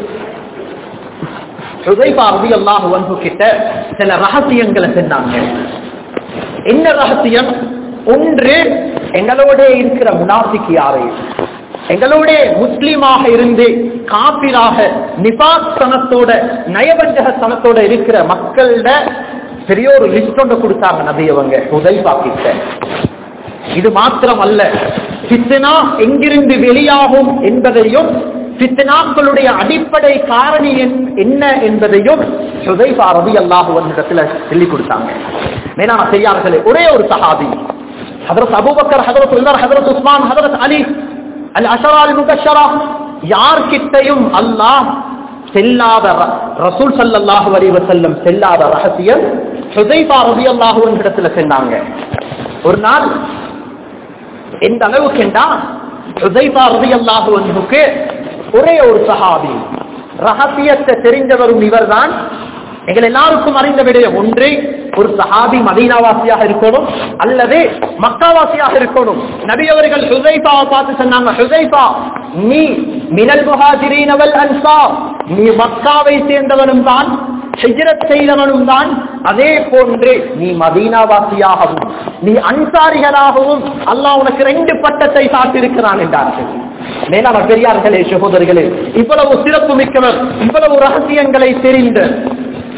சுதைபா ரபி அல்லாஹு வந்து கிட்ட சில ரகசியங்களை சொன்னாங்க என்ன ரகசியம் ஒன்று எங்களோட இருக்கிற முனாஃபிக்கு யாரு எங்களோட முஸ்லீமாக இருந்து காப்பிராக நிபாக் சனத்தோட நயவஞ்சக சனத்தோட இருக்கிற மக்களோட பெரிய ஒரு லிஸ்ட் ஒன்று கொடுத்தாங்க நபியவங்க உதய்பா கிட்ட இது மாத்திரம் அல்ல பித்தனா எங்கிருந்து வெளியாகும் என்பதையும் பித்தனாக்களுடைய அடிப்படை காரணி என்- என்ன என்பதையும் சுதைபா ரவி அல்லாஹு இடத்துல சொல்லி கொடுத்தாங்க மேலான செய்யார்களே ஒரே ஒரு சஹாபி ஹதரத் அபூபக்கர் ஹதரத் உமர் ஹதரத் உஸ்மான் ஹதரத் அலி அல் அஷரா அல் முகஷரா யார்கிட்டையும் அல்லாஹ் செல்லாத ர- ரசூல் ஸல்லல்லாஹு அலைஹி வஸல்லம் செல்லாத ரகசியம் ஹுதைபா ரலியல்லாஹு அன்ஹு இடத்துல சொன்னாங்க ஒரு நாள் எந்த அளவுக்கு என்றா ஹுதைபா ரலியல்லாஹு அன்ஹுக்கு ஒரே ஒரு சஹாபி ரகசியத்தை தெரிஞ்சவரும் இவர்தான் எங்கள் எல்லாருக்கும் அறிந்த விடயம் ஒன்று ஒரு சஹாபி மதீனாவாசியாக இருக்கணும் அல்லது மக்காவாசியாக இருக்கணும் நபி அவர்கள் ஹுதைபாவை பார்த்து சொன்னாங்க ஹுதைபா நீ மினல் முஹாஜிரீன் அவல் அன்சார் நீ மக்காவை சேர்ந்தவனும் தான் ஹிஜ்ரத் செய்தவனும் தான் அதே போன்று நீ மதீனாவாசியாகவும் நீ அன்சாரிகளாகவும் அல்லாஹ் உனக்கு ரெண்டு பட்டத்தை சாட்டிருக்கிறான் என்றார்கள் மேலான பெரியார்களே சகோதரர்களே இவ்வளவு சிறப்பு மிக்கவர் இவ்வளவு ரகசியங்களை தெரிந்த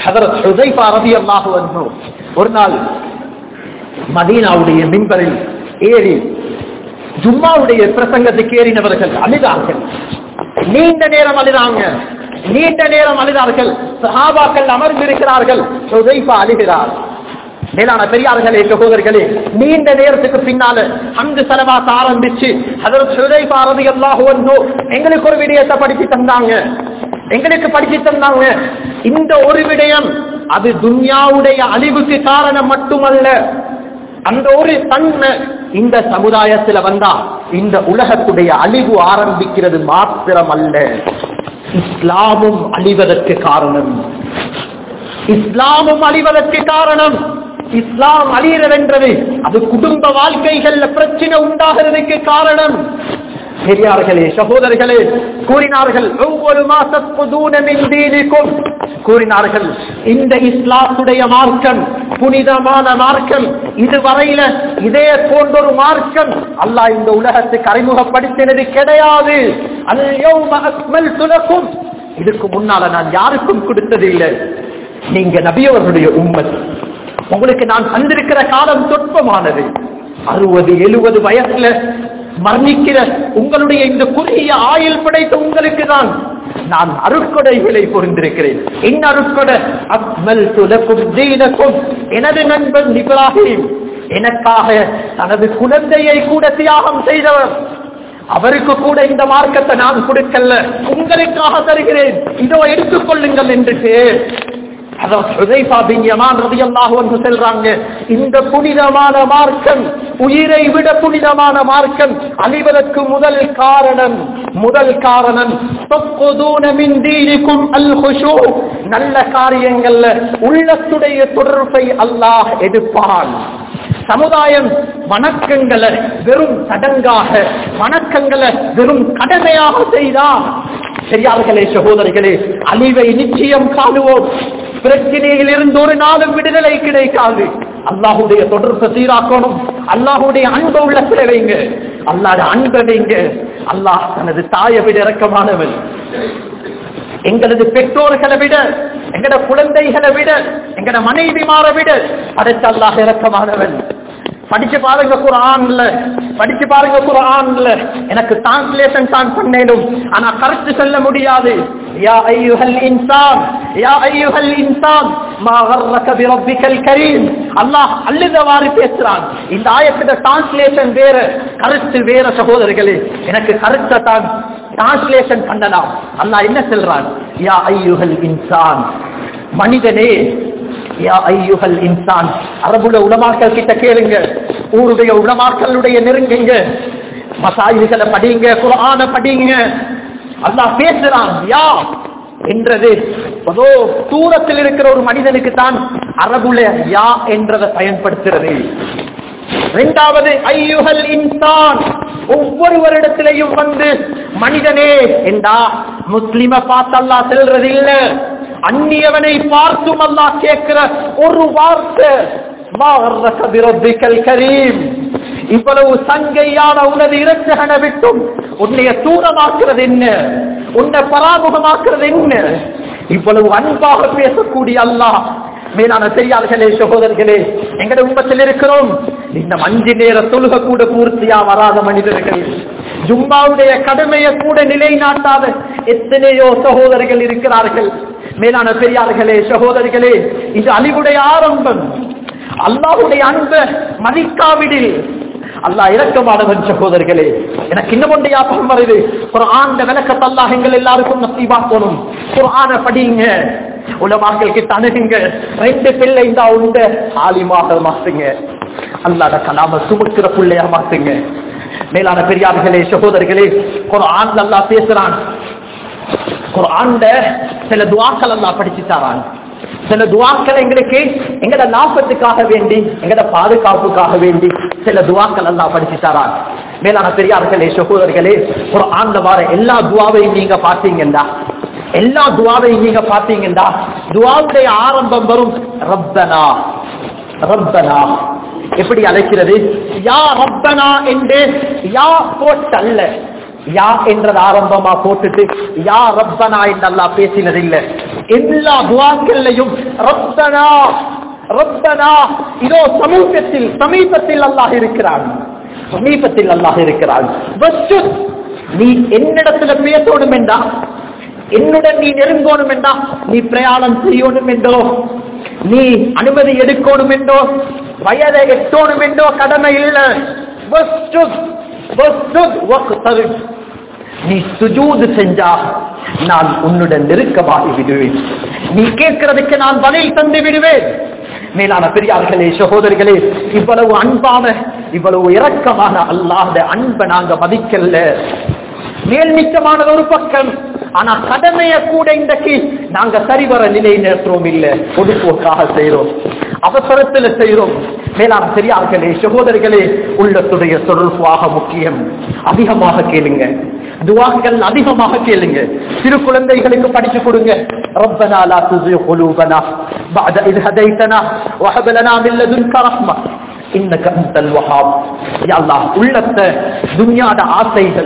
ஹதரத் ஹுதைஃபா ரலியல்லாஹு அன்ஹு ஒரு நாள் மதீனாவுடைய மின்பரில் ஏறி ஜும்மாவுடைய பிரசங்கத்துக்கு ஏறினவர்கள் அழுதார்கள் நீண்ட நேரம் அழுதாங்க நீண்ட நேரம் அழுதார்கள் சஹாபாக்கள் அமர்ந்திருக்கிறார்கள் ஹுதைஃபா அழுகிறார் மேலான பெரியார்களே சகோதரர்களே நீண்ட நேரத்துக்கு பின்னால அந்த செலவாச ஆரம்பிச்சு அதற்கு சுதைபா ரலியல்லாஹு அன்ஹு எங்களுக்கு ஒரு விடயத்தை படிச்சு தந்தாங்க எங்களுக்கு படிச்சு தந்தாங்க இந்த ஒரு விடயம் அது துன்யாவுடைய அழிவுக்கு காரணம் மட்டுமல்ல அந்த ஒரு தன்மை இந்த சமுதாயத்துல வந்தா இந்த உலகத்துடைய அழிவு ஆரம்பிக்கிறது மாத்திரம் அல்ல இஸ்லாமும் அழிவதற்கு காரணம் இஸ்லாமும் அழிவதற்கு காரணம் இஸ்லாம் அழியறதென்றது அது குடும்ப வாழ்க்கைகள்ல பிரச்சனை உண்டாகிறதுக்கு காரணம் பெரியார்களே சகோதரர்களே கூறினார்கள் ஒவ்வொரு மாசத்தும் கூறினார்கள் இந்த இஸ்லாத்துடைய மார்க்கம் புனிதமான மார்க்கம் இதுவரையில இதே போன்றொரு மார்க்கம் அல்லாஹ் இந்த உலகத்துக்கு அறிமுகப்படுத்தினது கிடையாது துலக்கும் இதுக்கு முன்னால நான் யாருக்கும் கொடுத்ததில்லை நீங்க நபியவர்களுடைய உண்மை உங்களுக்கு நான் தந்திருக்கிற காலம் சொற்பமானது அறுபது எழுபது வயசுல மரணிக்கிற உங்களுடைய இந்த குறுகிய ஆயுள் படைத்த உங்களுக்கு தான் நான் அருட்கொடைகளை புரிந்திருக்கிறேன் என்ன அருட்கொடை அக்மல் துலக்கும் தீனக்கும் எனது நண்பன் இப்ராஹிம் எனக்காக தனது குழந்தையை கூட தியாகம் செய்தவர் அவருக்கு கூட இந்த மார்க்கத்தை நான் கொடுக்கல உங்களுக்காக தருகிறேன் இதோ எடுத்துக் கொள்ளுங்கள் என்று செல்றாங்க இந்த புனிதமான மார்க்கம் உயிரை விட புனிதமான மார்க்கம் அழிவதற்கு முதல் காரணம் முதல் காரணம் நல்ல காரியங்கள்ல உள்ளத்துடைய தொடர்பை அல்லாஹ் எடுப்பான் சமுதாயம் வணக்கங்களை வெறும் சடங்காக வணக்கங்களை வெறும் கடமையாக செய்தா பெரியார்களே சகோதரிகளே அழிவை நிச்சயம் காணுவோம் பிரச்சனையில் இருந்து ஒரு நாளும் விடுதலை கிடைக்காது அல்லாஹுடைய தொடர்பை சீராக்கணும் அல்லாஹுடைய அன்பு உள்ள வைங்க அல்லாத அன்பை வைங்க அல்லாஹ் தனது தாயை விட இறக்கமானவன் எங்களது பெற்றோர்களை விட எங்கட குழந்தைகளை விட எங்கட மனைவிமாரை விட அடுத்த அல்லாஹ் இறக்கமானவன் படிச்சு பாருங்க குரான்ல படிச்சு பாருங்க குரான்ல எனக்கு டிரான்ஸ்லேஷன் தான் பண்ணேனும் ஆனா கருத்து சொல்ல முடியாது யா ஐயுஹல் இன்சான் யா ஐயுஹல் இன்சான் மா கர்ரக பிரப்பிக்கல் கரீம் அல்லாஹ் அள்ளுதவாறு பேசுறான் இந்த ஆயத்துல டிரான்ஸ்லேஷன் வேற கருத்து வேற சகோதரர்களே எனக்கு கருத்தை தான் டிரான்ஸ்லேஷன் பண்ணலாம் அல்லாஹ் என்ன சொல்றான் யா ஐயுஹல் இன்சான் மனிதனே யா ஐயுகல் இன்சான் அரபுல உலமாக்கள் கிட்ட கேளுங்க ஊருடைய உலமாக்களுடைய நெருங்குங்க மசாயில்களை படிங்க குரான படிங்க அல்லாஹ் பேசுறான் யா என்றது அதோ தூரத்தில் இருக்கிற ஒரு மனிதனுக்கு தான் அரபுல யா என்றதை பயன்படுத்துறது இரண்டாவது ஐயுகல் இன்சான் ஒவ்வொருவரிடத்திலையும் வந்து மனிதனே என்றா முஸ்லிம பார்த்து அல்லா செல்றது இல்ல அந்நியவனை பார்த்தும் அல்லா கேட்கிற ஒரு வார்த்தை கரீம் இவ்வளவு சங்கையான உனது இரட்சகனை விட்டும் உன்னைய தூரமாக்குறது என்ன உன்னை பராமுகமாக்குறது என்ன இவ்வளவு அன்பாக பேசக்கூடிய அல்லாஹ் மேலான பெரியார்களே சகோதரர்களே எங்கட உண்மத்தில் இருக்கிறோம் இந்த அஞ்சு நேர தொழுக கூட பூர்த்தியா வராத மனிதர்கள் ஜும்மாவுடைய கடமையை கூட நிலைநாட்டாத எத்தனையோ சகோதரர்கள் இருக்கிறார்கள் மேலான பெரியார்களே சகோதரிகளே இது அழிவுடைய ஆரம்பம் அல்லாஹுடைய அன்பை மதிக்காவிடில் அல்லா இறக்கமானவன் சகோதரர்களே எனக்கு இன்னும் ஒன்று ஞாபகம் வருது ஒரு ஆண்ட விளக்கத்தை அல்லாஹ் எங்கள் எல்லாருக்கும் நசீபாக்கணும் ஒரு ஆணை படிங்க உலமாக்கள் கிட்ட அணுகுங்க ரெண்டு பிள்ளை இந்த உண்ட ஆலிமாக மாத்துங்க அல்லாத கலாம சுமக்கிற பிள்ளையா மாத்துங்க மேலான பெரியார்களே சகோதரர்களே ஒரு ஆண் அல்லா பேசுறான் ஒரு ஆண்ட சில துவாக்கள் அல்லா படிச்சு தரான் சில துவாக்கள் எங்களுக்கு எங்கட லாபத்துக்காக வேண்டி எங்கட பாதுகாப்புக்காக வேண்டி சில துவாக்கள் எல்லாம் படிச்சு தரான் மேலான பெரியார்களே சகோதரர்களே ஒரு ஆண்ட வார எல்லா துவாவையும் நீங்க பார்த்தீங்கன்னா எல்லா துவாவையும் நீங்க பார்த்தீங்கன்னா துவாவுடைய ஆரம்பம் வரும் ரப்பனா ரப்பனா எப்படி அழைக்கிறது யா ரப்பனா என்று யா போட்டல்ல யா என்றது ஆரம்பமா போட்டுட்டு யா ரப்பனா என்று அல்லாஹ் பேசினதில்லை எல்லா துவாக்கள்லையும் ரப்பனா ரப்பனா இதோ சமீபத்தில் சமீபத்தில் அல்லாஹ் இருக்கிறான் சமீபத்தில் அல்லாஹ் இருக்கிறான் வஸ்ஜுத். நீ என்னிடத்துல பேசணும் என்றா என்னுடன் நீ நெருங்கணும் என்றா நீ பிரயாணம் செய்யணும் என்றோ நீ அனுமதி எடுக்கணும் என்றோ வயதை எட்டணும் என்றோ கடமை இல்லை வஸ்ஜுத். வஸ்ஜுத் வக்தரிப். நீ சுஜூது செஞ்சா நான் உன்னுடன் நெருக்கமாகி விடுவேன் நீ கேட்கிறதுக்கு நான் பதில் தந்து விடுவேன் மேலான பெரியார்களே சகோதரிகளே இவ்வளவு அன்பான இவ்வளவு இரக்கமான அல்லாத அன்பை நாங்க மதிக்கல மேல்மிச்சமானது ஒரு பக்கம் ஆனா கடமைய கூட இன்றைக்கு நாங்க சரிவர நிலை நேற்றோம் இல்ல பொதுப்போக்காக செய்யறோம் அவசரத்துல செய்யறோம் மேலான பெரியார்களே சகோதரிகளே உள்ளத்துடைய தொடர்பாக முக்கியம் அதிகமாக கேளுங்க துவாக்கள் அதிகமாக கேளுங்க சிறு குழந்தைகளுக்கு படிச்சு கொடுங்க ربنا لا تزغ قلوبنا بعد إذ هديتنا وهب لنا من لدنك رحمة إنك أنت الوهاب يا الله உள்ளத்தை துன்யாட ஆசைகள்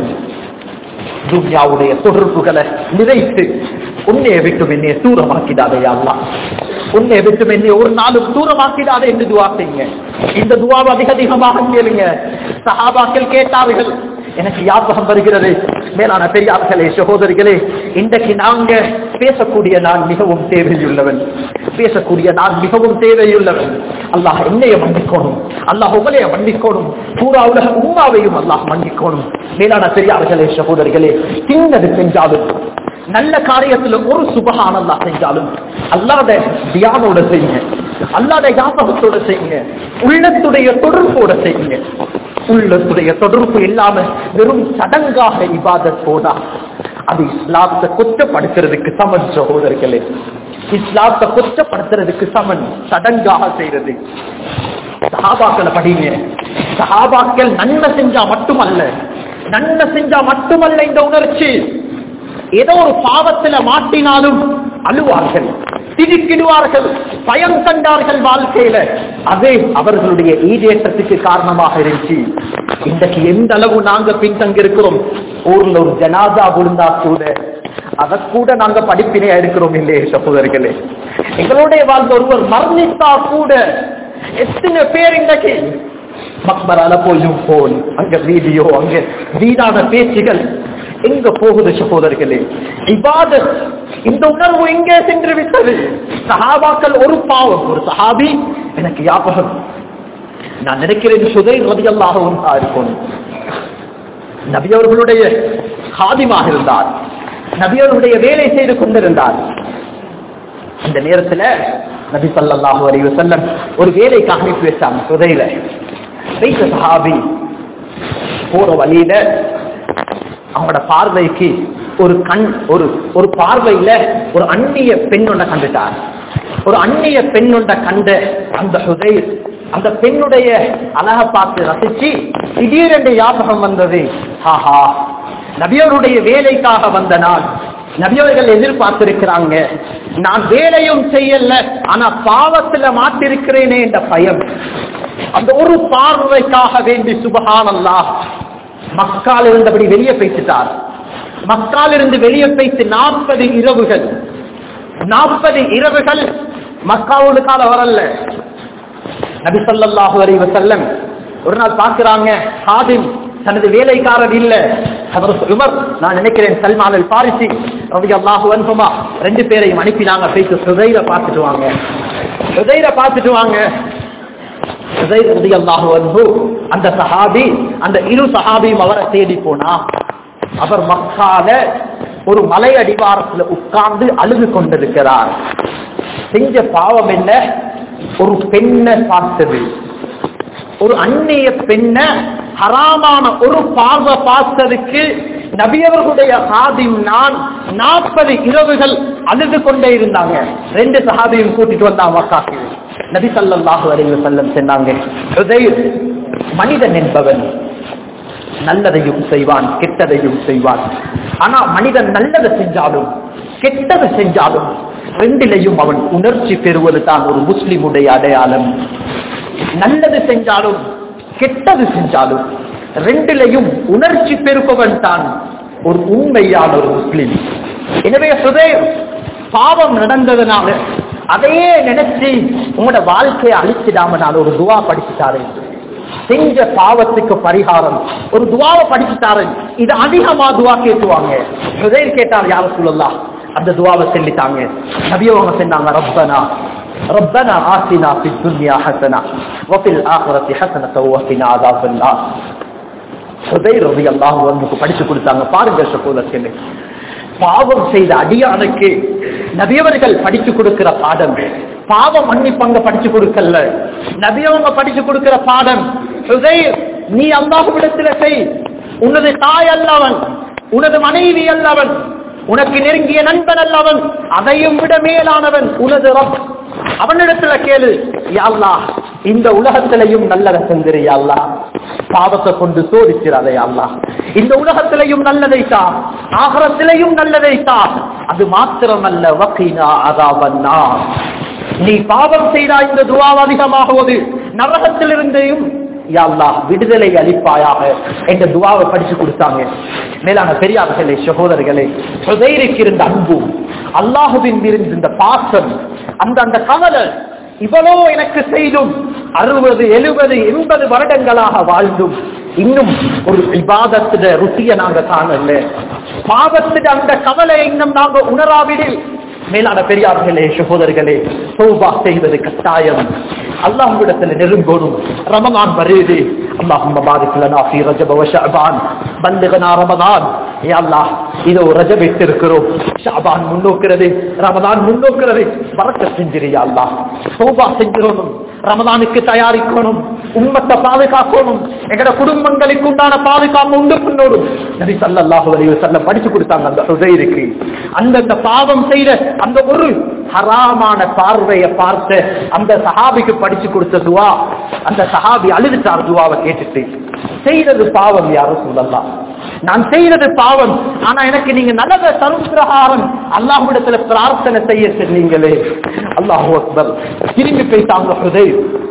துன்யாவுடைய தொடர்புகளை நிறைத்து உன்னைய விட்டு என்னை தூரமாக்கிடாதே அல்லா உன்னை விட்டு என்னை ஒரு நாளும் தூரமாக்கிடாதே என்று துவா செய்யுங்க இந்த துவாவை அதிக அதிகமாக கேளுங்க சஹாபாக்கள் கேட்டார்கள் எனக்கு ஞாபகம் வருகிறது மேலான பெரியார்களே சகோதரிகளே இன்றைக்கு நாங்க பேசக்கூடிய நான் மிகவும் தேவையுள்ளவன் பேசக்கூடிய நான் மிகவும் தேவையுள்ளவன் அல்லாஹ் என்னைய மன்னிக்கணும் அல்லாஹ் உங்களைய மன்னிக்கணும் பூரா உலக உமாவையும் அல்லாஹ் மன்னிக்கணும் மேலான பெரியார்களே சகோதரிகளே சின்னது செஞ்சாலும் நல்ல காரியத்துல ஒரு சுபகான அல்லா செஞ்சாலும் அல்லாத தியானோட செய்யுங்க அல்லாத ஞாபகத்தோட செய்யுங்க உள்ளத்துடைய தொடர்போட செய்யுங்க உள்ளத்துடைய தொடர்பு இல்லாம வெறும் சடங்காக இபாதத் போனா அது இஸ்லாத்தை கொச்சப்படுத்துறதுக்கு சமன் சகோதரர்களே இஸ்லாத்தை கொச்சப்படுத்துறதுக்கு சமன் சடங்காக செய்யறது சஹாபாக்களை படிங்க சஹாபாக்கள் நன்மை செஞ்சா மட்டுமல்ல நன்மை செஞ்சா மட்டுமல்ல இந்த உணர்ச்சி ஏதோ ஒரு பாவத்துல மாட்டினாலும் அழுவார்கள் திடுக்கிடுவார்கள் பயம் கண்டார்கள் வாழ்க்கையில அது அவர்களுடைய ஈடேற்றத்துக்கு காரணமாக இருந்துச்சு இன்றைக்கு எந்த அளவு நாங்க பின்தங்கி இருக்கிறோம் ஊர்ல ஒரு ஜனாதா விழுந்தா கூட அதை கூட நாங்க படிப்பினையா இருக்கிறோம் இல்லையே சகோதரர்களே எங்களுடைய வாழ்ந்த ஒருவர் மரணித்தா கூட எத்தனை பேர் இன்றைக்கு மக்பரால போயும் போன் அங்க வீடியோ அங்க வீடான பேச்சுகள் எங்க போகுது சகோதரர்களே இபாதத் இந்த உணர்வு எங்கே சென்று விட்டது சஹாபாக்கள் ஒரு பாவம் ஒரு சஹாபி எனக்கு ஞாபகம் நான் நினைக்கிறேன் சுதை ரதியல்லாகவும் இருக்கணும் நபியவர்களுடைய காதிமாக இருந்தார் நபியவர்களுடைய வேலை செய்து கொண்டிருந்தார் இந்த நேரத்துல நபி சல்லாஹு அலைஹி வஸல்லம் ஒரு வேலைக்காக அனுப்பி வச்சாங்க சுதையில வைத்த சஹாபி போற வழியில அவங்களோட பார்வைக்கு ஒரு கண் ஒரு ஒரு பார்வையில ஒரு அந்நிய பெண்ணொண்ட கண்டுட்டார் ஒரு அந்நிய பெண்ணொண்ட கண்ட அந்த ஹுதை அந்த பெண்ணுடைய அழக பார்த்து ரசிச்சு திடீரென்று ஞாபகம் வந்தது ஆஹா நபியவருடைய வேலைக்காக வந்த நான் நபியவர்கள் எதிர்பார்த்திருக்கிறாங்க நான் வேலையும் செய்யல ஆனா பாவத்துல மாட்டிருக்கிறேனே என்ற பயம் அந்த ஒரு பார்வைக்காக வேண்டி சுபகானல்லா மக்கால் இருந்தபடி வெளியே பேசிட்டார் மக்கால் இருந்து வெளியே பேசி நாற்பது இரவுகள் நாற்பது இரவுகள் மக்காவோடு கால வரல நபி ஸல்லல்லாஹு அலைஹி வஸல்லம் ஒரு நாள் பார்க்கிறாங்க ஹாதிம் தனது வேலைக்காரர் இல்ல அவர் உமர் நான் நினைக்கிறேன் சல்மான் அல் பாரிசி ரலியல்லாஹு அன்ஹுமா ரெண்டு பேரையும் அனுப்பினாங்க போயிட்டு சுதைர பார்த்துட்டு வாங்க சுதைர பார்த்துட்டு வாங்க சுதைர் ரலியல்லாஹு அன்ஹு அந்த சஹாபி அந்த இரு சஹாபியும் அவரை தேடி போனா அவர் மக்கால ஒரு மலை அடிவாரத்துல உட்கார்ந்து அழுது கொண்டிருக்கிறார் செஞ்ச பாவம் என்ன ஒரு பெண்ணை பார்த்தது ஒரு அந்நிய பெண்ண ஹராமான ஒரு பார்வை பார்த்ததுக்கு நபியவர்களுடைய சாதியும் நான் நாற்பது இரவுகள் அழுது கொண்டே இருந்தாங்க ரெண்டு சஹாபியும் கூட்டிட்டு வந்தாங்க மக்காக்கு நபி சல்லாஹு அலைஹி செல்லம் சொன்னாங்க ஹுதைர், மனிதன் என்பவன் நல்லதையும் செய்வான் கெட்டதையும் செய்வான் ஆனா மனிதன் நல்லதை செஞ்சாலும் கெட்டதை செஞ்சாலும் ரெண்டிலையும் அவன் உணர்ச்சி பெறுவது தான் ஒரு முஸ்லிமுடைய அடையாளம் நல்லது செஞ்சாலும் கெட்டது செஞ்சாலும் ரெண்டிலையும் உணர்ச்சி பெருப்பவன் தான் ஒரு உண்மையான ஒரு முஸ்லிம் எனவே சுதேவ் பாவம் நடந்ததுனால அதையே நினைச்சு உங்களோட வாழ்க்கையை அழிச்சிடாம நான் ஒரு துவா படிச்சுட்டாரேன் செஞ்ச பாவத்துக்கு பரிகாரம் ஒரு துவாவை படிச்சுட்டாரன் இது அதிகமா துவா கேட்டுவாங்க சுதேர் கேட்டார் யார சொல்லலாம் அந்த துவாவை சொல்லிட்டாங்க நபியவங்க சொன்னாங்க ரப்பனா ربنا آتنا في الدنيا حسنة وفي الآخرة حسنة وقنا عذاب النار ஹுதைர் ரலியல்லாஹு அன்ஹுக்கு படிச்சு கொடுத்தாங்க பாருங்க சகோதரர்களே பாவம் செய்த அடியானுக்கு நபியவர்கள் படிச்சு கொடுக்கிற பாடம் பாவம் மன்னிப்பங்க படிச்சு கொடுக்கல நபியவங்க படிச்சு கொடுக்கிற பாடம் ஹுதைர் நீ அல்லாஹ்விடத்துல செய் உனது தாய் அல்லவன் உனது மனைவி அல்லவன் உனக்கு நெருங்கிய நண்பன் அல்லவன் அதையும் விட மேலானவன் உனது ரப் அவனிடத்துல கேளு யாழ்லா இந்த உலகத்திலையும் நல்லதை செஞ்சிரு யாழ்லா பாவத்தை கொண்டு சோதிச்சிடாதே அல்லா இந்த உலகத்திலையும் நல்லதைத்தா ஆகரத்திலையும் நல்லதைத்தா அது மாத்திரமல்ல வக்கீனா அதாவன்னா நீ பாவம் செய்தா இந்த துவாவ அதிகமாகுவது நரகத்திலிருந்தையும் யாழ்லா விடுதலை அளிப்பாயாக என்ற துவாவை படிச்சு கொடுத்தாங்க மேலான பெரியார்களே சகோதரர்களே சுதைருக்கு இருந்த அன்பு அல்லாஹுவின் இருந்த இந்த பாசம் அந்த அந்த கவலை இவ்வளோ எனக்கு செய்தும் அறுபது எழுபது எண்பது வருடங்களாக வாழ்ந்தும் இன்னும் ஒரு விவாதத்திட ருசிய நாங்க காணல பாவத்திட அந்த கவலை இன்னும் நாங்க உணராவிடில் மேலான பெரியார்களே சகோதரர்களே சோபா செய்வது கட்டாயம் அல்லாஹ்விடத்தில் நெருங்கோடும் ரமலான் வருது اللهم بارك لنا في رجب وشعبان بلغنا رمضان يا الله இதோ ரஜப் இருக்கிறோம் ஷாபான் முன்னோக்கிறது ரமதான் முன்னோக்கிறது பறக்க செஞ்சிரு யா அல்லாஹ் சோபா செஞ்சிடணும் ரமதானுக்கு தயாரிக்கணும் உண்மத்தை பாதுகாக்கணும் எங்கட குடும்பங்களுக்கு உண்டான பாதுகாப்பு உண்டு பண்ணோடும் நபி சல்லல்லாஹு அலைஹி வஸல்லம் படிச்சு கொடுத்தாங்க அந்த ஹுதைருக்கு அந்தந்த பாவம் செய்த அந்த ஒரு ஹராமான பார்வையை பார்த்து அந்த சஹாபிக்கு படிச்சு கொடுத்த துவா அந்த சஹாபி அழுதுட்டார் துவாவை கேட்டுட்டு செய்தது பாவம் யாரும் சொல்லலாம் நான் செய்தது பாவம் ஆனா எனக்கு நீங்க நல்லத தரும் பிரகாரம் அல்லாஹ்விடத்துல பிரார்த்தனை செய்ய சொன்னீங்களே அல்லாஹு அக்பர் திரும்பி போயிட்டாங்க ஹுதை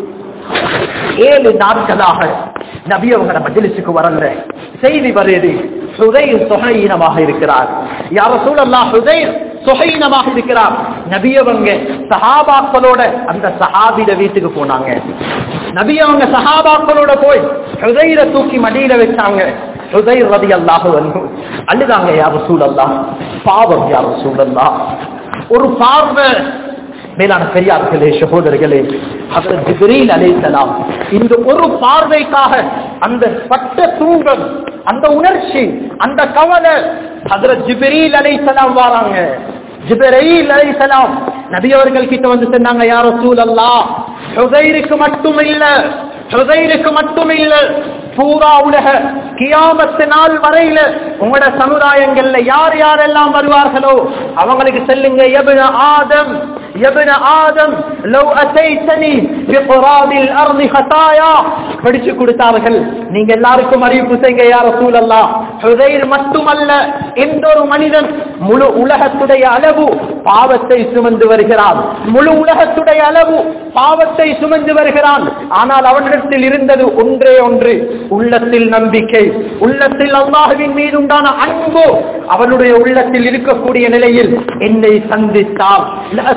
ஏழு நாட்களாக நபி அவங்கள மஜலிசுக்கு வரல செய்தி வருது ஹுதை சுகையினமாக இருக்கிறார் யார சூழல்லா ஹுதை சுகையினமாக இருக்கிறார் நபியவங்க சஹாபாக்களோட அந்த சஹாபிட வீட்டுக்கு போனாங்க நபியவங்க சஹாபாக்களோட போய் ஹுதைர தூக்கி மடியில வச்சாங்க ஹுதைர் ரதி அல்லாஹு அழுதாங்க யார சூழல்லா பாவம் யார சூழல்லா ஒரு பார்வை மேலான பெரியார்களே சகோதரர்களே அவர் ஜிப்ரீல் அலைசலாம் இந்த ஒரு பார்வைக்காக அந்த பட்ட தூங்கம் அந்த உணர்ச்சி அந்த கவலை அதுல ஜிப்ரீல் அலைசலாம் வராங்க ஜிப்ரீல் அலைசலாம் நபி அவர்கள் கிட்ட வந்து சொன்னாங்க யார சூழல்லா ஹுதைருக்கு மட்டும் இல்ல ஹுதைருக்கு மட்டும் இல்ல பூரா உலக கியாமத்து நாள் வரையில உங்களோட சமுதாயங்கள்ல யார் யாரெல்லாம் வருவார்களோ அவங்களுக்கு செல்லுங்க எபுன ஆதம் எபுன ஆதம் லவ் அசைத்தனி பிகுராபில் அர்தி ஹதாயா படிச்சு கொடுத்தார்கள் நீங்க எல்லாருக்கும் அறிவிப்பு செய்ய யார சூழல்லா ஹுதைர் மட்டுமல்ல எந்த ஒரு மனிதன் முழு உலகத்துடைய அளவு பாவத்தை சுமந்து வருகிறான் முழு உலகத்துடைய அளவு பாவத்தை சுமந்து வருகிறான் ஆனால் அவனிடத்தில் இருந்தது ஒன்றே ஒன்று உள்ளத்தில் நம்பிக்கை உள்ளத்தில் அல்லாஹுவின் மீது உண்டான அன்பு அவனுடைய உள்ளத்தில் இருக்கக்கூடிய நிலையில் என்னை சந்தித்தால்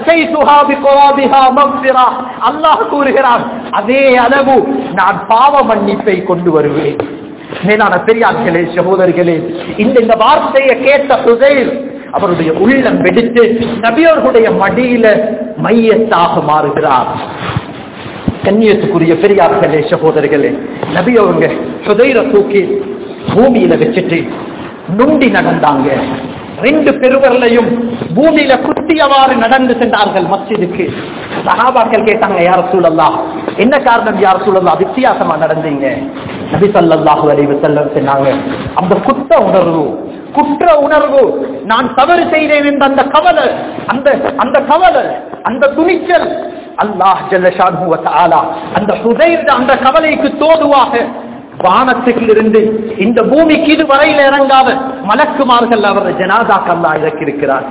அல்லாஹ் கூறுகிறான் அதே அளவு நான் பாவ மன்னிப்பை கொண்டு வருவேன் மேலான பெரியார்களே சகோதரர்களே இந்த இந்த வார்த்தையை கேட்ட சுதைர் அவருடைய உள்ளம் வெடித்து நபியோர்களுடைய மடியில மையத்தாக மாறுகிறார் கண்ணியத்துக்குரிய பெரியார்களே சகோதரர்களே நபி அவங்க சுதைர தூக்கி பூமியில வச்சுட்டு நுண்டி நடந்தாங்க ரெண்டு பெருவர்களையும் பூமியில குத்தியவாறு நடந்து சென்றார்கள் மஸ்ஜிதுக்கு சகாபாக்கள் கேட்டாங்க யார சூழல்லா என்ன காரணம் யார சூழல்லா வித்தியாசமா நடந்தீங்க நபி சல்லாஹு அலைவு செல்லம் சொன்னாங்க அந்த குற்ற உணர்வு குற்ற உணர்வு நான் தவறு செய்தேன் என்ற அந்த கவலை அந்த அந்த கவலை அந்த துணிச்சல் அல்லாஹ் ஜல்லஷானு ஆலா அந்த ஹுதைர் அந்த கவலைக்கு தோதுவாக வானத்துக்கு இருந்து இந்த பூமிக்கு இது வரையில் இறங்காத மலக்குமார்கள் அவர் ஜனாதாக்கு அல்லா இறக்கியிருக்கிறார்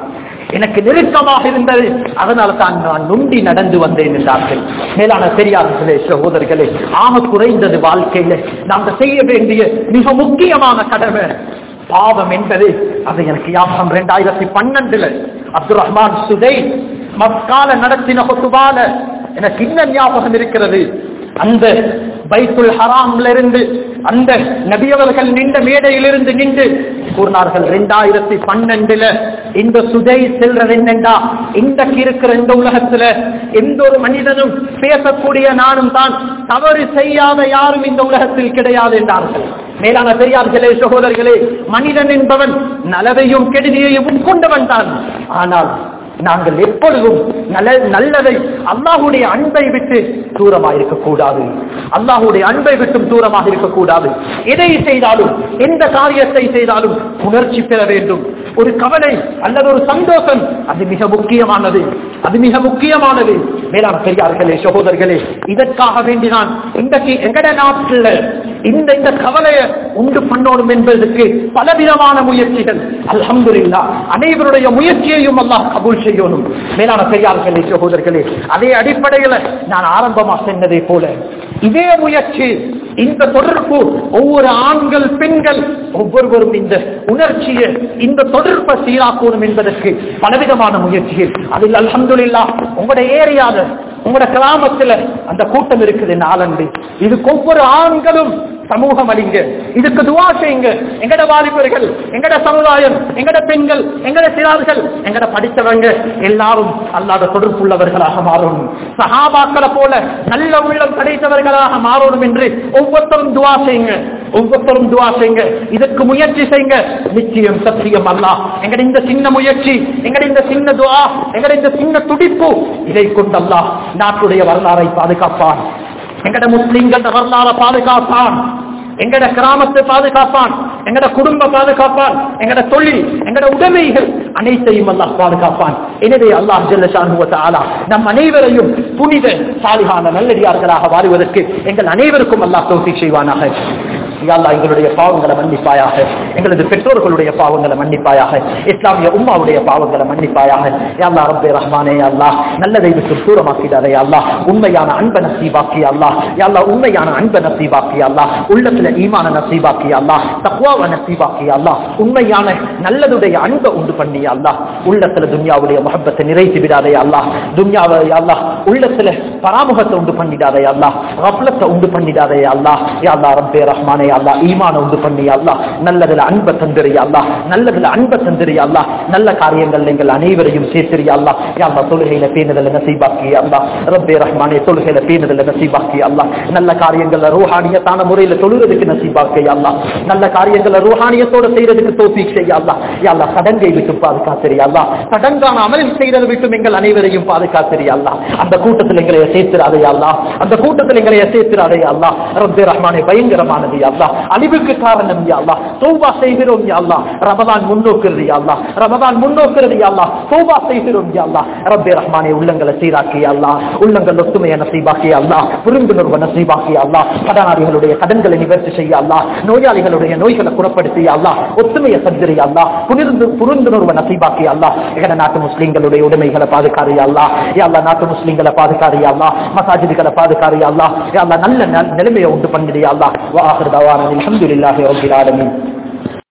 எனக்கு நெருக்கமாக இருந்தது அதனால தான் நான் நுண்டி நடந்து வந்தேன் என்றார்கள் மேலான பெரியார்களே சகோதரர்களே ஆக குறைந்தது வாழ்க்கையில நாங்கள் செய்ய வேண்டிய மிக முக்கியமான கடமை பாவம் என்பது அது எனக்கு யாபம் ரெண்டாயிரத்தி பன்னெண்டுல அப்துல் ரஹ்மான் சுதை மக்கால நடத்தின கொத்துபால எனக்கு இன்னும் ஞாபகம் இருக்கிறது அந்த பைத்துல் ஹராம்ல இருந்து அந்த நபியவர்கள் நின்ற மேடையிலிருந்து நின்று கூறினார்கள் இரண்டாயிரத்தி பன்னெண்டுல இந்த சுதை செல்றது என்னண்டா இன்றைக்கு இருக்கிற இந்த உலகத்துல எந்த ஒரு மனிதனும் பேசக்கூடிய நானும் தான் தவறு செய்யாத யாரும் இந்த உலகத்தில் கிடையாது என்றார்கள் மேலான பெரியார்களே சகோதரர்களே மனிதன் என்பவன் நலவையும் கெடுதியையும் கொண்டவன் தான் ஆனால் நாங்கள் எப்பொழுதும் நல்ல நல்லதை அல்லாஹுடைய அன்பை விட்டு தூரமாக இருக்கக்கூடாது அல்லாஹுடைய அன்பை விட்டும் தூரமாக இருக்கக்கூடாது எதை செய்தாலும் எந்த காரியத்தை செய்தாலும் உணர்ச்சி பெற வேண்டும் ஒரு கவலை அல்லது ஒரு சந்தோஷம் அது மிக முக்கியமானது அது மிக முக்கியமானது மேலான பெரியார்களே சகோதரர்களே இதற்காக வேண்டி நான் இன்றைக்கு எங்கட நாட்டில் இந்த இந்த கவலையை உண்டு பண்ணணும் என்பதற்கு பலவிதமான முயற்சிகள் அல்ஹம்துலில்லா அனைவருடைய முயற்சியையும் அல்லாஹ் கபூல் செய்யணும் மேலான பெரியார்களே சகோதரர்களே அதே அடிப்படையில் நான் ஆரம்பமாக சொன்னதை போல இதே முயற்சி இந்த தொடர்பு ஒவ்வொரு ஆண்கள் பெண்கள் ஒவ்வொருவரும் இந்த உணர்ச்சியை இந்த தொடர்பை சீராக்கணும் என்பதற்கு பலவிதமான முயற்சிகள் அதில் அல்ஹம்துலில்லா உங்களுடைய ஏரியாத உங்களோட கிராமத்துல அந்த கூட்டம் இருக்குது நாளண்டு இதுக்கு ஒவ்வொரு ஆண்களும் சமூகம் அளிங்க இதுக்கு துவா செய்யுங்க எங்கட வாலிபர்கள் எங்கட சமுதாயம் எங்கட பெண்கள் எங்கட சிறார்கள் எங்கட படித்தவங்க எல்லாரும் அல்லாத தொடர்புள்ளவர்களாக மாறணும் சஹாபாக்களை போல நல்ல உள்ளம் கிடைத்தவர்களாக மாறணும் என்று ஒவ்வொருத்தரும் துவா செய்யுங்க ஒவ்வொருத்தரும் துவா செய்யுங்க இதற்கு முயற்சி செய்யுங்க நிச்சயம் சத்தியம் அல்ல எங்கட இந்த சின்ன முயற்சி எங்கட இந்த சின்ன துவா எங்கட இந்த சின்ன துடிப்பு இதை கொண்டல்லா நாட்டுடைய வரலாறை பாதுகாப்பான் எங்கட முஸ்லிம்கள வரலாறு பாதுகாப்பான் எங்கட கிராமத்தை பாதுகாப்பான் எங்கட குடும்ப பாதுகாப்பான் எங்கட தொழில் எங்கட உடைமைகள் அனைத்தையும் அல்லாஹ் பாதுகாப்பான் எனவே அல்லாஹ் ஜல்லஷானுவத்தாலா நம் அனைவரையும் புனித சாலிகான நல்லடியார்களாக வாழ்வதற்கு எங்கள் அனைவருக்கும் அல்லாஹ் தோசி செய்வானாக யாழ்லா எங்களுடைய பாவங்களை மன்னிப்பாயாக எங்களது பெற்றோர்களுடைய பாவங்களை மன்னிப்பாயாக இஸ்லாமிய உம்மாவுடைய பாவங்களை மன்னிப்பாயாக யாழ்லா ரப்பே ரஹ்மானே அல்லா நல்லதை விட்டு தூரமாக்கிடாதே அல்லா உண்மையான அன்ப நசீபாக்கி அல்லா யாழ்லா உண்மையான அன்ப நசீபாக்கி அல்லா உள்ளத்துல ஈமான நசீபாக்கி அல்லா தக்வாவ நசீபாக்கி அல்லா உண்மையான நல்லதுடைய அன்பை உண்டு பண்ணி அல்லா உள்ளத்துல துன்யாவுடைய முகப்பத்தை நிறைத்து விடாதே அல்லா துன்யாவை அல்லா உள்ளத்துல பராமுகத்தை உண்டு பண்ணிடாதே அல்லா ரப்லத்தை உண்டு பண்ணிடாதே அல்லா யாழ்லா ரப்பே ரஹ்மானே அல்லா ஈமான உண்டு பண்ணி அல்லா நல்லதுல அன்பை தந்திரி அல்லா நல்லதுல அன்பை தந்திரி அல்லா நல்ல காரியங்கள் எங்கள் அனைவரையும் சேர்த்திரி அல்லா யாழ்லா தொழுகையில பேணுதல நசீபாக்கி அல்லா ரப்பே ரஹ்மானே தொழுகையில பேணுதல நசீபாக்கி அல்லா நல்ல காரியங்கள்ல ரூஹானியத்தான முறையில தொழுறதுக்கு நசீபாக்கி அல்லா நல்ல காரியங்களை ரூஹானியத்தோட செய்யறதுக்கு தோஃபீக் செய்ய அல்லா யாழ்லா கடங்கை விட்டு பாதுகாத்திரி அல்லா கடங்கான அமல் செய்யறது விட்டும் எங்கள் அனைவரையும் பாதுகாத்திரி அல்லா அந்த கூட்டத்தில் எங்களை சேர்த்திராதே அல்லா அந்த கூட்டத்தில் எங்களை சேர்த்திராதே அல்லா ரப்பே ரஹ்மானே பயங்கரமானது அல்லா அழிவுக்கு காரணம் யா அல்லா தௌபா செய்கிறோம் யா அல்லா ரமதான் முன்னோக்குறது யா அல்லா ரமதான் முன்னோக்குறது யா அல்லா தௌபா செய்கிறோம் யா அல்லா ரப்பே ரஹ்மானே உள்ளங்களை சீராக்கி யா அல்லா உள்ளங்கள் ஒத்துமையை நசீபாக்கி யா அல்லா புரிந்துணர்வு நசீபாக்கி யா அல்லா கடனாளிகளுடைய கடன்களை நிவர்த்தி செய்ய அல்லா நோயாளிகளுடைய நோய்களை குணப்படுத்தி யா அல்லா ஒத்துமையை சந்திரி யா அல்லா புனிருந்து புரிந்துணர்வு நசீபாக்கி யா அல்லா எங்கட நாட்டு முஸ்லிம்களுடைய உடைமைகளை பாதுகாரு யா அல்லா யா அல்லா நாட்டு முஸ்லிம்களை பாதுகாரு யா அல்லா மசாஜிதுகளை பாதுகாரு யா அல்லா யா அல்லா நல்ல ந- நிலைமையை உண்டு பண்ணிடு யா அல்லா வாஹிர் தவானா அல்ஹம்துலில்லாஹி ரப்பில் ஆலமீன்